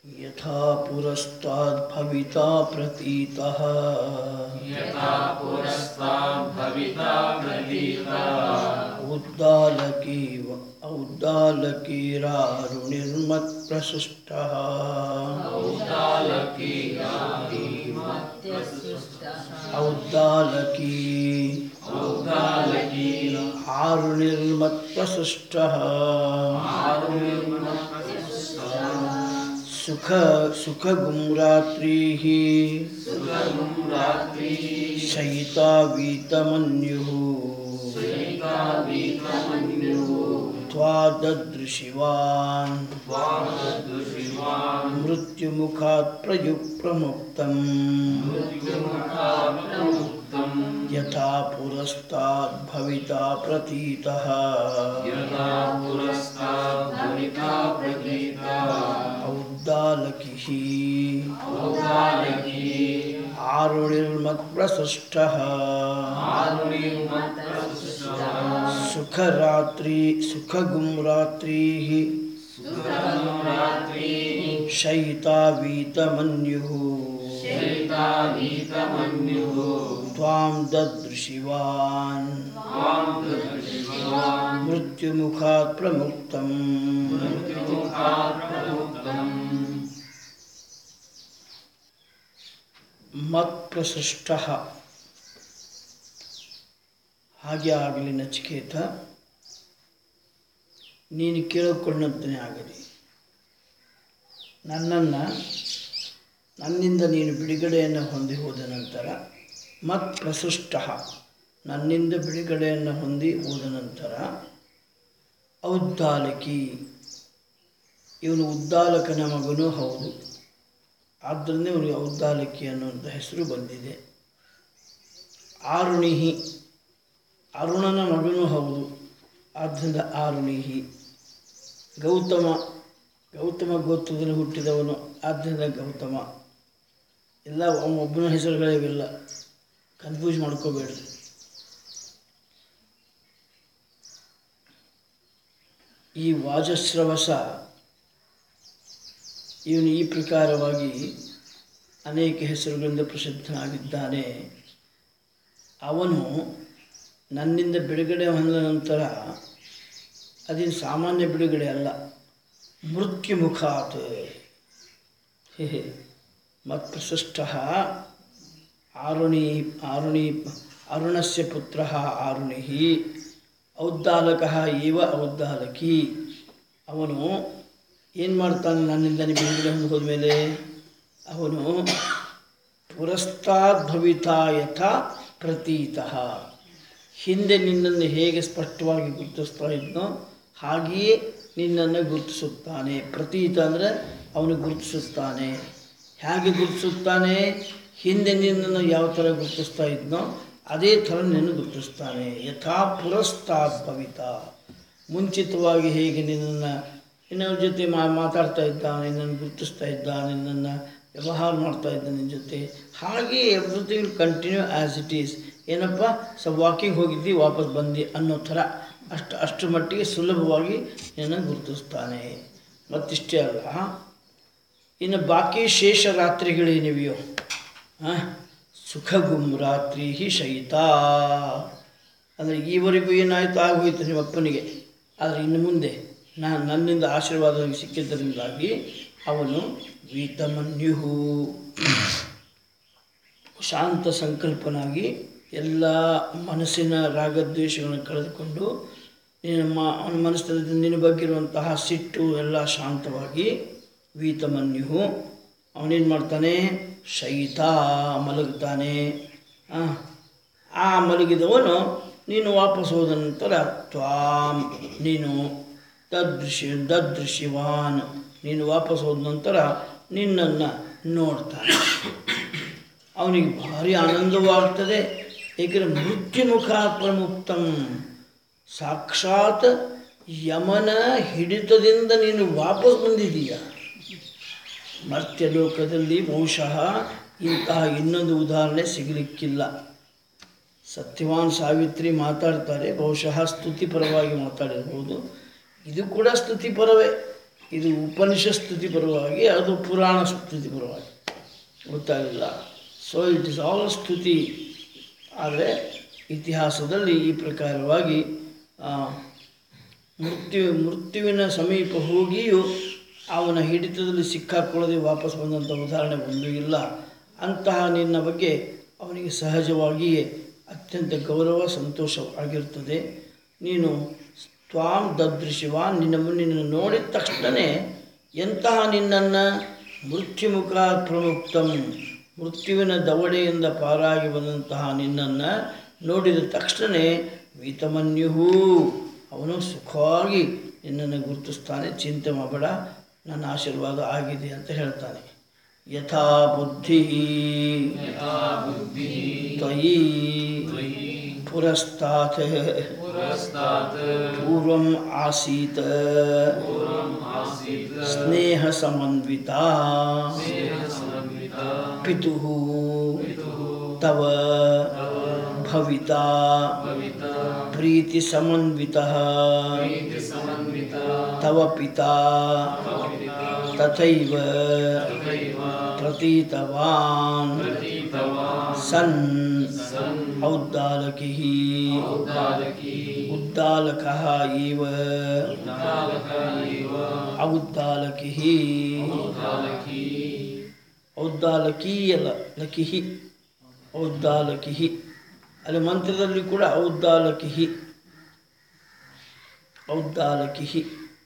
यथा पुरस्ताद्भविता प्रतीतः यथा पुरस्ताद्भविता प्रतीता औद्दालकीव औद्दालकीरारुणिर्मत्प्रसृष्टः औद्दालकी औदालकी आरुणिर्मत्प्रसृष्टः सुख सुखगुम्रात्रिः सुखगुं रात्रि शयितावीतमन्युः शयितावीतमन्युः त्वाददृशिवान् त्वादृशिवान् मृत्युमुखात् प्रयुक्प्रमुक्तम् मृत्युमुखाप्रमुक्तम् यथा पुरस्ताद्भविता प्रतीतः यथा पुरस्ताद्भविता प्रतीता औद्दालकिः औदालकी आरुणिर्मत्प्रसृष्टः आरुणिर्मत्प्रसृष्टः सुखरात्रि सुखगुम्रात्रिः सुखगुं रात्रि शयितावीतमन्युः शयितावीतमन्युः त्वां ददृशिवान् त्वां ददृशिवान् मृत्युमुखात् प्रमुक्तम् मृत्युमुखात् प्रमुक्तम् ಮತ್ಪ್ರಸೃಷ್ಟ ಹಾಗೆ ಆಗಲಿ ನಚಿಕೇತ ನೀನು ಕೇಳಿಕೊಂಡಂತೆಯೇ ಆಗಲಿ ನನ್ನನ್ನು ನನ್ನಿಂದ ನೀನು ಬಿಡುಗಡೆಯನ್ನು ಹೊಂದಿ ಹೋದ ನಂತರ ಮತ್ ಪ್ರಸೃಷ್ಟ ನನ್ನಿಂದ ಬಿಡುಗಡೆಯನ್ನು ಹೊಂದಿ ಹೋದ ನಂತರ ಔದ್ದಾಲಕಿ ಇವನು ಉದ್ದಾಲಕನ ಮಗನೂ ಹೌದು ಆದ್ದರಿಂದ ಇವನಿಗೆ ಔದ್ದಾಲಕಿ ಅನ್ನುವಂಥ ಹೆಸರು ಬಂದಿದೆ ಆರುಣಿಹಿ ಅರುಣನ ಮಗನೂ ಹೌದು ಆದ್ದರಿಂದ ಆರುಣಿಹಿ ಗೌತಮ ಗೌತಮ ಗೋತ್ರದಲ್ಲಿ ಹುಟ್ಟಿದವನು ಆದ್ದರಿಂದ ಗೌತಮ ಎಲ್ಲ ಒಬ್ಬನ ಹೆಸರುಗಳಿವೆಲ್ಲ ಕನ್ಫ್ಯೂಸ್ ಮಾಡ್ಕೋಬೇಡ್ರಿ ಈ ವಾಜಸ್ರವಸ ಇವನು ಈ ಪ್ರಕಾರವಾಗಿ ಅನೇಕ ಹೆಸರುಗಳಿಂದ ಪ್ರಸಿದ್ಧನಾಗಿದ್ದಾನೆ ಅವನು ನನ್ನಿಂದ ಬಿಡುಗಡೆ ಹೊಂದ ನಂತರ ಅದೇನು ಸಾಮಾನ್ಯ ಬಿಡುಗಡೆ ಅಲ್ಲ ಮೃತ್ಯುಮುಖಾತ್ ಹೇ ಹೇ ಮತ್ಪ್ರಸೃಷ್ಟ ಆರುಣಿ ಆರುಣಿ ಅರುಣಸ್ಯ ಪುತ್ರ ಆರುಣಿ ಔದ್ದಾಲಕ ಇವ ಔದ್ದಾಲಕಿ ಅವನು ಏನು ಮಾಡ್ತಾನೆ ನನ್ನಿಂದ ನೀವು ಬಿಡುಗಡೆ ಹೊಂದಿ ಹೋದ್ಮೇಲೆ ಅವನು ಪುರಸ್ತಾದ್ಭವಿತಾ ಯಥಾ ಪ್ರತೀತಃ ಹಿಂದೆ ನಿನ್ನನ್ನು ಹೇಗೆ ಸ್ಪಷ್ಟವಾಗಿ ಗುರುತಿಸ್ತಾ ಇದ್ನೋ ಹಾಗೆಯೇ ನಿನ್ನನ್ನು ಗುರುತಿಸುತ್ತಾನೆ ಪ್ರತೀತ ಅಂದರೆ ಅವನು ಗುರುತಿಸುತ್ತಾನೆ ಹೇಗೆ ಗುರುತಿಸುತ್ತಾನೆ ಹಿಂದೆ ನಿನ್ನನ್ನು ಯಾವ ಥರ ಗುರುತಿಸ್ತಾ ಇದ್ನೋ ಅದೇ ಥರ ನಿನ್ನನ್ನು ಗುರುತಿಸ್ತಾನೆ ಯಥಾ ಪುರಸ್ತಾದ್ಭವಿತ ಮುಂಚಿತವಾಗಿ ಹೇಗೆ ನಿನ್ನನ್ನು ಇನ್ನೊಬ್ಬರ ಜೊತೆ ಮಾ ಮಾತಾಡ್ತಾ ಇದ್ದ ನಿನ್ನನ್ನು ಗುರುತಿಸ್ತಾ ಇದ್ದ ನಿನ್ನನ್ನು ವ್ಯವಹಾರ ಮಾಡ್ತಾ ಇದ್ದ ನಿನ್ನ ಜೊತೆ ಹಾಗೆ everything continue as it is ಏನಪ್ಪ ಸೊ ವಾಕಿಂಗ್ ಹೋಗಿದ್ದಿ ವಾಪಸ್ ಬಂದು ಅನ್ನೋ ಥರ ಅಷ್ಟು ಅಷ್ಟು ಮಟ್ಟಿಗೆ ಸುಲಭವಾಗಿ ನಿನ್ನನ್ನು ಗುರುತಿಸ್ತಾನೆ ಮತ್ತಿಷ್ಟೇ ಅಲ್ಲ ಇನ್ನು ಬಾಕಿ ಶೇಷ ರಾತ್ರಿಗಳೇನಿವೆಯೋ ಹಾಂ ಸುಖಗುಂ ರಾತ್ರಿ ಶಯಿತ ಅಂದರೆ ಈವರೆಗೂ ಏನಾಯಿತು ಆಗೋಯ್ತು ನಿಮ್ಮ ಅಪ್ಪನಿಗೆ ಆದರೆ ಇನ್ನು ಮುಂದೆ ನಾನು ನನ್ನಿಂದ ಆಶೀರ್ವಾದ ಸಿಕ್ಕಿದ್ದರಿಂದಾಗಿ ಅವನು ವೀತಮನ್ಯುಹು ಶಾಂತ ಸಂಕಲ್ಪನಾಗಿ ಎಲ್ಲ ಮನಸ್ಸಿನ ರಾಗದ್ವೇಷಗಳನ್ನು ಕಳೆದುಕೊಂಡು ನಿಮ್ಮ ಅವನ ಮನಸ್ಸಿನಲ್ಲಿ ನಿನ್ನ ಬಗ್ಗೆ ಇರುವಂತಹ ಸಿಟ್ಟು ಎಲ್ಲ ಶಾಂತವಾಗಿ ವೀತಮನ್ಯು ಅವನೇನು ಮಾಡ್ತಾನೆ ಶಯಿತ ಮಲಗುತ್ತಾನೆ ಆ, ಆ ಮಲಗಿದವನು ನೀನು ವಾಪಸ್ ಹೋದ ನಂತರ ತ್ವಾಂ ನೀನು ದದೃಶಿ ದದೃಶಿವಾನ್ ನೀನು ವಾಪಸ್ ಹೋದ ನಂತರ ನಿನ್ನನ್ನು ನೋಡ್ತಾನೆ ಅವನಿಗೆ ಭಾರಿ ಆನಂದವಾಗ್ತದೆ ಏಕೆಂದರೆ ಮೃತ್ಯುಮುಖ ಪ್ರಮುಕ್ತಂ ಸಾಕ್ಷಾತ್ ಯಮನ ಹಿಡಿತದಿಂದ ನೀನು ವಾಪಸ್ ಬಂದಿದೀಯ ಮರ್ತ್ಯ ಲೋಕದಲ್ಲಿ ಬಹುಶಃ ಇಂತಹ ಇನ್ನೊಂದು ಉದಾಹರಣೆ ಸಿಗಲಿಕ್ಕಿಲ್ಲ ಸತ್ಯವಾನ್ ಸಾವಿತ್ರಿ ಮಾತಾಡ್ತಾರೆ ಬಹುಶಃ ಸ್ತುತಿಪರವಾಗಿ ಮಾತಾಡಿರ್ಬೋದು ಇದು ಕೂಡ ಸ್ತುತಿಪರವೇ ಇದು ಉಪನಿಷತ್ ಸ್ತುತಿ ಬರುವಾಗೆ ಅದು ಪುರಾಣ ಸ್ತುತಿ ಬರುವಾಗೆ ಗೊತ್ತಾಗಲಿಲ್ಲ ಸೊ ಇಟ್ ಇಸ್ ಆಲ್ ಸ್ತುತಿ ಆದರೆ ಇತಿಹಾಸದಲ್ಲಿ ಈ ಪ್ರಕಾರವಾಗಿ ಆ, ಮೃತ್ಯು ಮೃತ್ಯುವಿನ ಸಮೀಪ ಹೋಗಿಯೂ ಅವನ ಹಿಡಿತದಲ್ಲಿ ಸಿಕ್ಕಾಕೊಳ್ಳದೆ ವಾಪಸ್ ಬಂದಂಥ ಉದಾಹರಣೆ ಒಂದೂ ಇಲ್ಲ ಅಂತಹ ನಿನ್ನ ಬಗ್ಗೆ ಅವನಿಗೆ ಸಹಜವಾಗಿಯೇ ಅತ್ಯಂತ ಗೌರವ ಸಂತೋಷವಾಗಿರ್ತದೆ ನೀನು ತ್ವಾಂ ದದೃಶಿವ ನಿನ್ನ ನಿನ್ನನ್ನು ನೋಡಿದ ತಕ್ಷಣವೇ ಎಂತಹ ನಿನ್ನನ್ನು ಮೃತ್ಯುಮುಖ ಪ್ರಮುಕ್ತಂ ಮೃತ್ಯುವಿನ ದವಡೆಯಿಂದ ಪಾರಾಗಿ ಬಂದಂತಹ ನಿನ್ನನ್ನು ನೋಡಿದ ತಕ್ಷಣವೇ ವೀತಮನ್ಯುಹು ಅವನು ಸುಖವಾಗಿ ನಿನ್ನನ್ನು ಗುರುತಿಸ್ತಾನೆ ಚಿಂತೆ ಮಾಡಬೇಡ ನನ್ನ ಆಶೀರ್ವಾದ ಆಗಿದೆ ಅಂತ ಹೇಳ್ತಾನೆ ಯಥಾ ಬುದ್ಧಿ ತ್ವಯಿ ಪುರಸ್ತಾತ್ पुरस्तात् पूर्वम् आसीत् पूर्वम् आसीत् स्नेहसमन्विता स्नेहसमन्विता पितुः पितुः तव भविता भविता प्रीतिसमन्वितः प्रीतिसमन्विता तव पिता पिता तथैव तथैव प्रतीतवान् प्रतीतवान् सन् सन् औद्दालकिः औद्दालकी उद्दालकः इव उद्दालक इव औद्दालकिः औद्दालकी ಔದ್ದಾಲಕಿ ಅಲ್ಲ ಲಕಿಹಿ ಔದ್ದಾಲಕಿಹಿ ಅಲ್ಲಿ ಮಂತ್ರದಲ್ಲಿ ಕೂಡ ಔದ್ದಾಲಕಿಹಿ ಔದ್ದಾಲಕಿಹಿ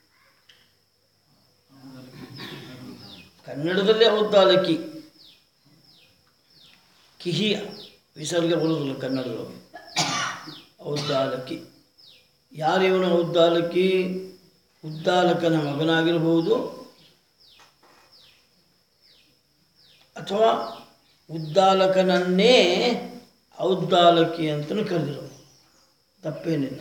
ಕನ್ನಡದಲ್ಲಿ ಔದ್ದಾಲಕಿ ಕಿಹಿ ವಿಸರ್ಗ ಬರೋದಿಲ್ಲ ಕನ್ನಡದಲ್ಲಿ ಔದ್ದಾಲಕಿ ಯಾರು ಇವನು ಔದ್ದಾಲಕಿ ಉದ್ದಾಲಕನ ಮಗನಾಗಿರಬಹುದು ಅಥವಾ ಉದ್ದಾಲಕನನ್ನೇ ಔದ್ದಾಲಕಿ ಅಂತಲೂ ಕರೆದಿರೋದು ತಪ್ಪೇನಿಲ್ಲ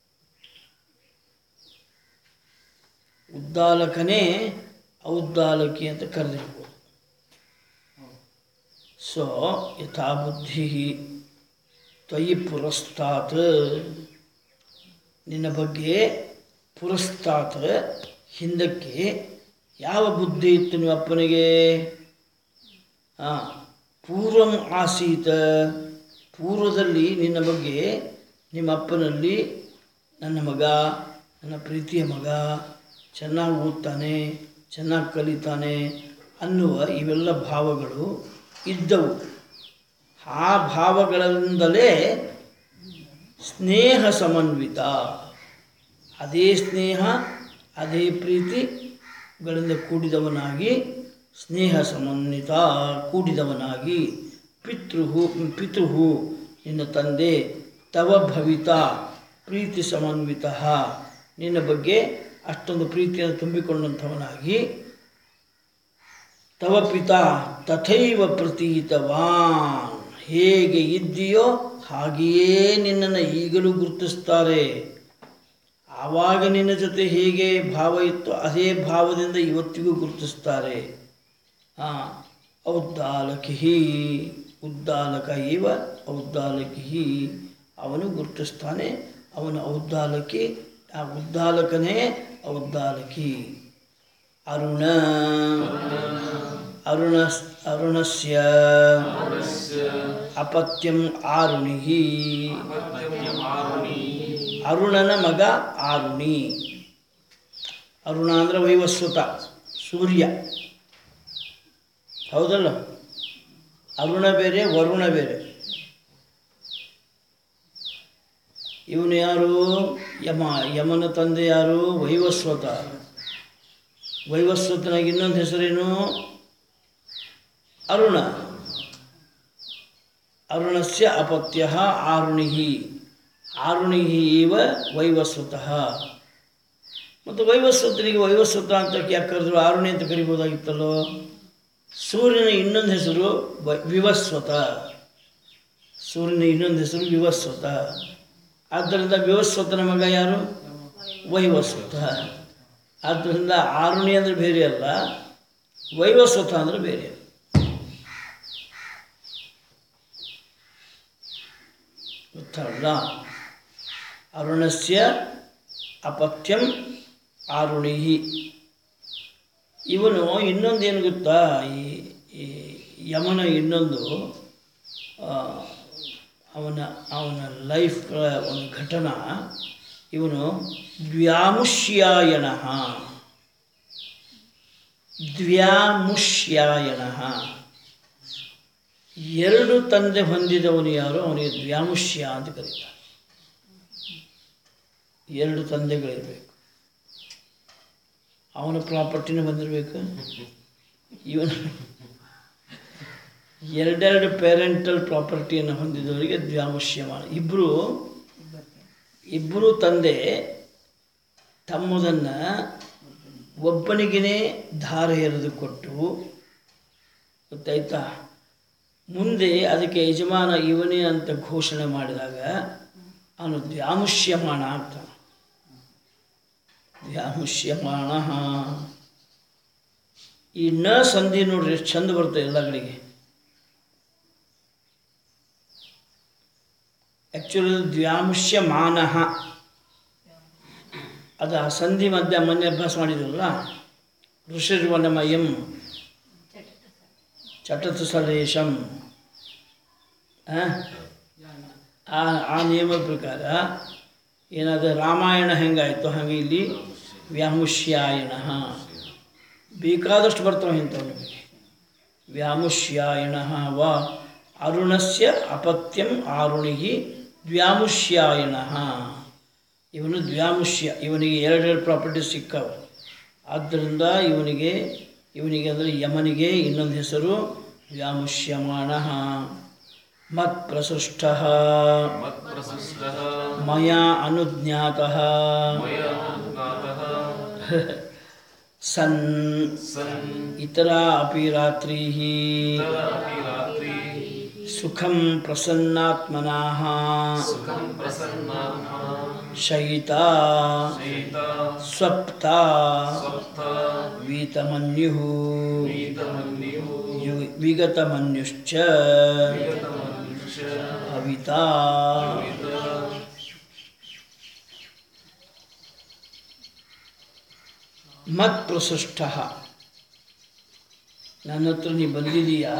ಉದ್ದಾಲಕನೇ ಔದ್ದಾಲಕಿ ಅಂತ ಕರೆದಿರ್ಬೋದು ಸೊ ಯಥಾ ಬುದ್ಧಿ ತ್ವಯಿ ಪುರಸ್ತಾತ್ ನಿನ್ನ ಬಗ್ಗೆ ಪುರಸ್ತಾತ್ ಹಿಂದಕ್ಕೆ ಯಾವ ಬುದ್ಧಿ ಇತ್ತು ನಿಮ್ಮ ಅಪ್ಪನಿಗೆ ಹಾಂ ಪೂರ್ವಂ ಆಸೀತ ಪೂರ್ವದಲ್ಲಿ ನಿನ್ನ ಬಗ್ಗೆ ನಿಮ್ಮ ಅಪ್ಪನಲ್ಲಿ ನನ್ನ ಮಗ ನನ್ನ ಪ್ರೀತಿಯ ಮಗ ಚೆನ್ನಾಗಿ ಓದ್ತಾನೆ ಚೆನ್ನಾಗಿ ಕಲಿತಾನೆ ಅನ್ನುವ ಇವೆಲ್ಲ ಭಾವಗಳು ಇದ್ದವು ಆ ಭಾವಗಳಿಂದಲೇ ಸ್ನೇಹ ಸಮನ್ವಿತ ಅದೇ ಸ್ನೇಹ ಅದೇ ಪ್ರೀತಿಗಳಿಂದ ಕೂಡಿದವನಾಗಿ ಸ್ನೇಹ ಸಮನ್ವಿತ ಕೂಡಿದವನಾಗಿ ಪಿತೃಹು ಪಿತೃಹು ನಿನ್ನ ತಂದೆ ತವ ಭವಿತ ಪ್ರೀತಿ ಸಮನ್ವಿತ ನಿನ್ನ ಬಗ್ಗೆ ಅಷ್ಟೊಂದು ಪ್ರೀತಿಯನ್ನು ತುಂಬಿಕೊಂಡಂಥವನಾಗಿ ತವ ಪಿತಾ ತಥೈವ ಪ್ರತೀತವಾನ್ ಹೇಗೆ ಇದ್ದೀಯೋ ಹಾಗೆಯೇ ನಿನ್ನನ್ನು ಈಗಲೂ ಗುರುತಿಸ್ತಾರೆ ಆವಾಗ ನಿನ್ನ ಜೊತೆ ಹೇಗೆ ಭಾವ ಇತ್ತು ಅದೇ ಭಾವದಿಂದ ಇವತ್ತಿಗೂ ಗುರುತಿಸ್ತಾರೆ ಹಾಂ ಔದ್ದಾಲಕಿ ಉದ್ದಾಲಕ ಇವ ಔದ್ದಾಲಕಿ ಅವನು ಗುರುತಿಸ್ತಾನೆ ಅವನು ಔದ್ದಾಲಕಿ ಆ ಉದ್ದಾಲಕನೇ ಔದ್ದಾಲಕಿ ಅರುಣ ಅರುಣ ಅರುಣಸ್ಯ ಅಪತ್ಯಂ ಆರುಣಿ ಅರುಣನ ಮಗ ಆರುಣಿ ಅರುಣ ಅಂದರೆ ವೈವಸ್ವತ ಸೂರ್ಯ ಹೌದಲ್ಲ ಅರುಣ ಬೇರೆ ವರುಣ ಬೇರೆ ಇವನು ಯಾರು ಯಮ ಯಮನ ತಂದೆ ಯಾರು ವೈವಸ್ವತ ವೈವಸ್ವತನಾಗಿ ಇನ್ನೊಂದು ಹೆಸರೇನು ಅರುಣ ಅರುಣಸ್ಯ ಅಪತ್ಯ ಆರುಣಿ ಆರುಣಿ ಇವ ವೈವಸ್ವತಃ ಮತ್ತು ವೈವಸ್ವತನಿಗೆ ವೈವಸ್ವತ ಅಂತ ಯಾಕೆ ಕರೆದ್ರು ಆರುಣಿ ಅಂತ ಕರಿಬೋದಾಗಿತ್ತಲ್ಲೋ ಸೂರ್ಯನ ಇನ್ನೊಂದು ಹೆಸರು ವ- ವಿವಸ್ವತ ಸೂರ್ಯನ ಇನ್ನೊಂದು ಹೆಸರು ವಿವಸ್ವತ ಆದ್ದರಿಂದ ವಿವಸ್ವತನ ಮಗ ಯಾರು ವೈವಸ್ವತ ಆದ್ದರಿಂದ ಆರುಣಿ ಅಂದರೆ ಬೇರೆ ಅಲ್ಲ ವೈವಸ್ವತ ಅಂದರೆ ಬೇರೆ ಗೊತ್ತಾಗಲ್ಲ ಅರುಣಸ್ಯ ಅಪತ್ಯಂ ಆರುಣಿ ಇವನು ಇನ್ನೊಂದೇನು ಗೊತ್ತಾ ಈ ಈ ಯಮನ ಇನ್ನೊಂದು ಆ, ಅವನ ಅವನ ಲೈಫ್ ಒಂದು ಘಟನ ಇವನು ದ್ವ್ಯಾಮುಷ್ಯಾಯಣ ದ್ವ್ಯಾಮುಷ್ಯಾಯಣ ಎರಡು ತಂದೆ ಹೊಂದಿದವನು ಯಾರು ಅವನಿಗೆ ದ್ವ್ಯಾಮುಷ್ಯ ಅಂತ ಕರೀತಾರೆ ಎರಡು ತಂದೆಗಳಿರಬೇಕು ಅವನ ಪ್ರಾಪರ್ಟಿನೂ ಬಂದಿರಬೇಕು ಇವನು ಎರಡೆರಡು ಪೇರೆಂಟಲ್ ಪ್ರಾಪರ್ಟಿಯನ್ನು ಹೊಂದಿದವರಿಗೆ ದ್ವ್ಯಾಮುಷ್ಯಮಾನ ಇಬ್ಬರು ಇಬ್ಬರು ತಂದೆ ತಮ್ಮದನ್ನು ಒಬ್ಬನಿಗೇ ಧಾರೆ ಎರೆದು ಕೊಟ್ಟು ಗೊತ್ತಾಯ್ತಾ ಮುಂದೆ ಅದಕ್ಕೆ ಯಜಮಾನ ಇವನೇ ಅಂತ ಘೋಷಣೆ ಮಾಡಿದಾಗ ಅವನು ದ್ವ್ಯಾಮುಷ್ಯಮಾಣ ಆಗ್ತಾನೆ ದ್ವ್ಯಾಮುಷ್ಯಮಾಣ ಈ ನ ಸಂಧಿ ನೋಡ್ರಿ ಎಷ್ಟು ಚಂದ ಬರ್ತದೆ ಎಲ್ಲ ಕಡೆಗೆ ಆ್ಯಕ್ಚುಲಿ ದ್ವ್ಯಾಮುಷ್ಯಮಾನ ಅದು ಆ ಸಂಧಿ ಮಧ್ಯ ಮೊನ್ನೆ ಅಭ್ಯಾಸ ಮಾಡಿದ್ವಲ್ಲ ಋಷಿರ್ವನಮಯಂ ಚಟತು ಸಲೇಶಂ ಆ? ಆ ಆ ನಿಯಮದ ಪ್ರಕಾರ ಏನಾದರೂ ರಾಮಾಯಣ ಹೆಂಗಾಯಿತು ಹಾಗೆ ಇಲ್ಲಿ ವ್ಯಾಮುಷ್ಯಾಯಣ ಬೇಕಾದಷ್ಟು ಬರ್ತಾವೆ ಇಂಥವು ನಿಮಗೆ ವ್ಯಾಮುಷ್ಯಾಯಣ ವ ಅರುಣಸ್ಯ ಅಪತ್ಯಂ ಆರುಣಿಗೆ ವ್ಯಾಮುಷ್ಯಾಯಣ ಇವನು ದ್ವ್ಯಾಮುಷ್ಯ ಇವನಿಗೆ ಎರಡೆರಡು ಪ್ರಾಪರ್ಟಿ ಸಿಕ್ಕವು ಆದ್ದರಿಂದ ಇವನಿಗೆ ಇವನಿಗೆ ಅಂದರೆ ಯಮನಿಗೆ ಇನ್ನೊಂದು ಹೆಸರು ವ್ಯಾಮುಷ್ಯಮಾಣ ಮತ್ ಪ್ರಸೃಷ್ಟ ಮತ್ಪ್ರಸೃಷ್ಟಃ ಮಯಾ ಅನುಜ್ಞಾತ ಮಯ ಅನುಜ್ಞಾತಃ ಸನ್ ಸನ್ ಇತರ ಅಪಿ ರಾತ್ರಿ ತದಪಿ ರಾತ್ರಿ ಸುಖಂ ಪ್ರಸನ್ನಾತ್ಮನಃ ಸುಖಂ ಪ್ರಸನ್ನಾತ್ಮ ಶಯಿತ ಶಯಿತ ಸ್ವಪ್ತ ಸಪ್ತ ವೀತಮನ್ಯು ವೀತಮನ್ಯು ಯು- ವಿಗತಮನ್ಯುಶ್ಚ ವಿಗತಮನುಷ್ಯ ಅವಿತ ವಿತ ಮತ್ ಪ್ರಸೃಷ್ಟ ನನ್ನ ಹತ್ರ ನೀ ಬಂದಿದೀಯಾ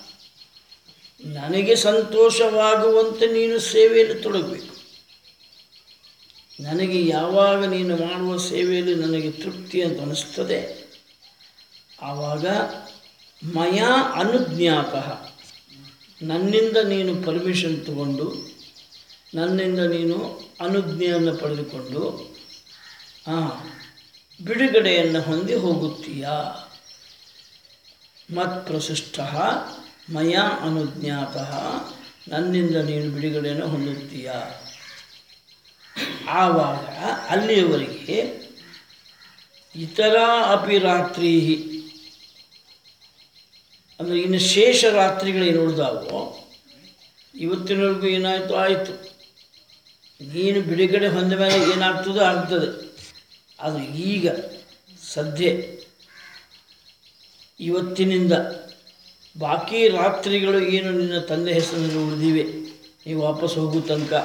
ನನಗೆ ಸಂತೋಷವಾಗುವಂತೆ ನೀನು ಸೇವೆಯಲ್ಲಿ ತೊಡಗಬೇಕು ನನಗೆ ಯಾವಾಗ ನೀನು ಮಾಡುವ ಸೇವೆಯಲ್ಲಿ ನನಗೆ ತೃಪ್ತಿ ಅಂತ ಅನಿಸ್ತದೆ ಆವಾಗ ಮಯಾ ಅನುಜ್ಞಾತ ನನ್ನಿಂದ ನೀನು ಪರ್ಮಿಷನ್ ತಗೊಂಡು ನನ್ನಿಂದ ನೀನು ಅನುಜ್ಞೆಯನ್ನು ಪಡೆದುಕೊಂಡು ಹಾಂ ಬಿಡುಗಡೆಯನ್ನು ಹೊಂದಿ ಹೋಗುತ್ತೀಯಾ ಮತ್ ಪ್ರಶಿಷ್ಟ ಮಯ ಅನುಜ್ಞಾತ ನನ್ನಿಂದ ನೀನು ಬಿಡುಗಡೆಯನ್ನು ಹೊಂದುತ್ತೀಯಾ ಆವಾಗ ಅಲ್ಲಿಯವರೆಗೆ ಇತರ ಅಪಿ ರಾತ್ರಿ ಅಂದರೆ ಇನ್ನು ಶೇಷ ರಾತ್ರಿಗಳೇನು ಉಳಿದಾವೋ ಇವತ್ತಿನವರೆಗೂ ಏನಾಯಿತು ಆಯಿತು ನೀನು ಬಿಡುಗಡೆ ಹೊಂದ ಮೇಲೆ ಏನಾಗ್ತದೋ ಆಗ್ತದೆ ಆದರೆ ಈಗ ಸದ್ಯ ಇವತ್ತಿನಿಂದ ಬಾಕಿ ರಾತ್ರಿಗಳು ಏನು ನಿನ್ನ ತಂದೆ ಹೆಸರಿನಲ್ಲಿ ಉಳಿದಿವೆ ನೀವು ವಾಪಸ್ ಹೋಗೋ ತನಕ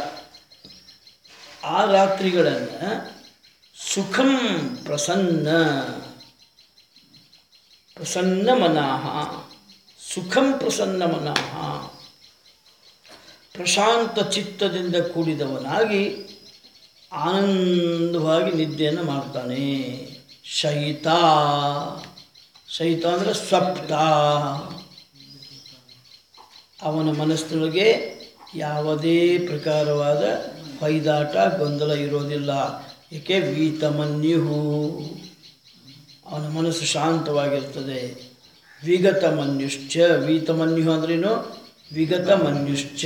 ಆ ರಾತ್ರಿಗಳನ್ನು ಸುಖಂ ಪ್ರಸನ್ನ ಪ್ರಸನ್ನ ಮನಃ ಸುಖಂ ಪ್ರಸನ್ನ ಮನಃ ಪ್ರಶಾಂತ ಚಿತ್ತದಿಂದ ಕೂಡಿದವನಾಗಿ ಆನಂದವಾಗಿ ನಿದ್ದೆಯನ್ನು ಮಾಡ್ತಾನೆ ಶಯಿತ ಶಯಿತ ಅಂದರೆ ಸ್ವಪ್ತ ಅವನ ಮನಸ್ಸಿನೊಳಗೆ ಯಾವುದೇ ಪ್ರಕಾರವಾದ ಹೊಯ್ದಾಟ ಗೊಂದಲ ಇರೋದಿಲ್ಲ ಏಕೆ ವೀತಮನ್ಯು ಅವನ ಮನಸ್ಸು ಶಾಂತವಾಗಿರ್ತದೆ ವಿಗತ ಮನ್ಯುಶ್ಚ ವೀತಮನ್ಯು ಅಂದ್ರೇನು ವಿಗತ ಮನ್ಯುಶ್ಚ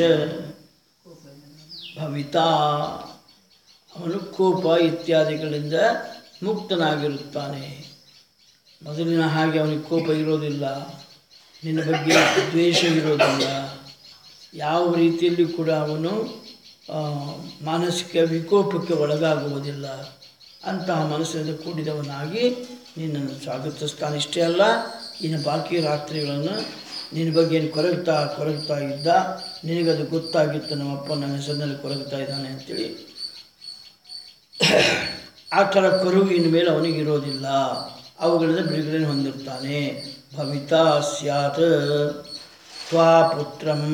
ಭವಿತಾ ಅವನು ಕೋಪ ಇತ್ಯಾದಿಗಳಿಂದ ಮುಕ್ತನಾಗಿರುತ್ತಾನೆ ಮೊದಲಿನ ಹಾಗೆ ಅವನಿಗೆ ಕೋಪ ಇರೋದಿಲ್ಲ ನಿನ್ನ ಬಗ್ಗೆ ದ್ವೇಷ ಇರೋದಿಲ್ಲ ಯಾವ ರೀತಿಯಲ್ಲಿ ಕೂಡ ಅವನು ಆ, ಮಾನಸಿಕ ವಿಕೋಪಕ್ಕೆ ಒಳಗಾಗುವುದಿಲ್ಲ ಅಂತಹ ಮನಸ್ಸಿನಿಂದ ಕೂಡಿದವನಾಗಿ ನಿನ್ನನ್ನು ಸ್ವಾಗತಿಸ್ತಾನೆ ಇಷ್ಟೇ ಅಲ್ಲ ಇನ್ನು ಬಾಕಿ ರಾತ್ರಿಗಳನ್ನು ನಿನ್ನ ಬಗ್ಗೆ ಏನು ಕೊರಗ್ತಾ ಕೊರಗ್ತಾ ಇದ್ದ ನಿನಗದು ಗೊತ್ತಾಗಿತ್ತು ನಮ್ಮಪ್ಪ ನನ್ನ ಹೆಸರಿನಲ್ಲಿ ಕೊರಗ್ತಾ ಇದ್ದಾನೆ ಅಂತೇಳಿ ಆ ಥರ ಕೊರಗು ಇನ್ನು ಮೇಲೆ ಅವನಿಗೆ ಇರೋದಿಲ್ಲ ಅವುಗಳಿಂದ ಬಿಡುಗಡೆ ಹೊಂದಿರ್ತಾನೆ ಭವಿತಾ ಸ್ಯಾತ್ ತ್ವಾ ಪುತ್ರಂ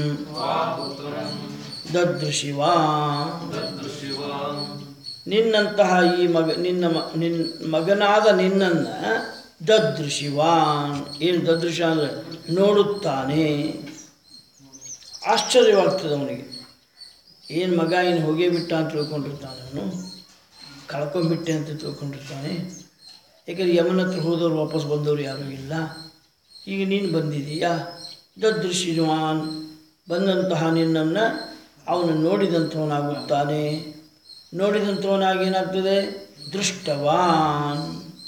ದದೃಶಿವಾ ಶಿವ ನಿನ್ನಂತಹ ಈ ಮಗ ನಿನ್ನ ಮ ನಿನ್ನ ಮಗನಾದ ನಿನ್ನನ್ನು ದದೃಶಿವಾನ್ ಏನು ದದೃಶ ಅಂದರೆ ನೋಡುತ್ತಾನೆ ಆಶ್ಚರ್ಯವಾಗ್ತದೆ ಅವನಿಗೆ ಏನು ಮಗ ಏನು ಹೋಗೇ ಬಿಟ್ಟ ಅಂತ ತಿಳ್ಕೊಂಡಿರ್ತಾನೆ ಅವನು ಕಳ್ಕೊಂಬಿಟ್ಟೆ ಅಂತ ತಿಳ್ಕೊಂಡಿರ್ತಾನೆ ಯಾಕಂದ್ರೆ ಯಮನ ಹತ್ರ ಹೋದವ್ರು ವಾಪಸ್ ಬಂದವರು ಯಾರೂ ಇಲ್ಲ ಈಗ ನೀನು ಬಂದಿದೀಯಾ ದದೃಶಿವಾನ್ ಬಂದಂತಹ ನಿನ್ನನ್ನು ಅವನು ನೋಡಿದಂಥವನಾಗುತ್ತಾನೆ ನೋಡಿದಂಥವನಾಗಿ ಏನಾಗ್ತದೆ ದೃಷ್ಟವಾನ್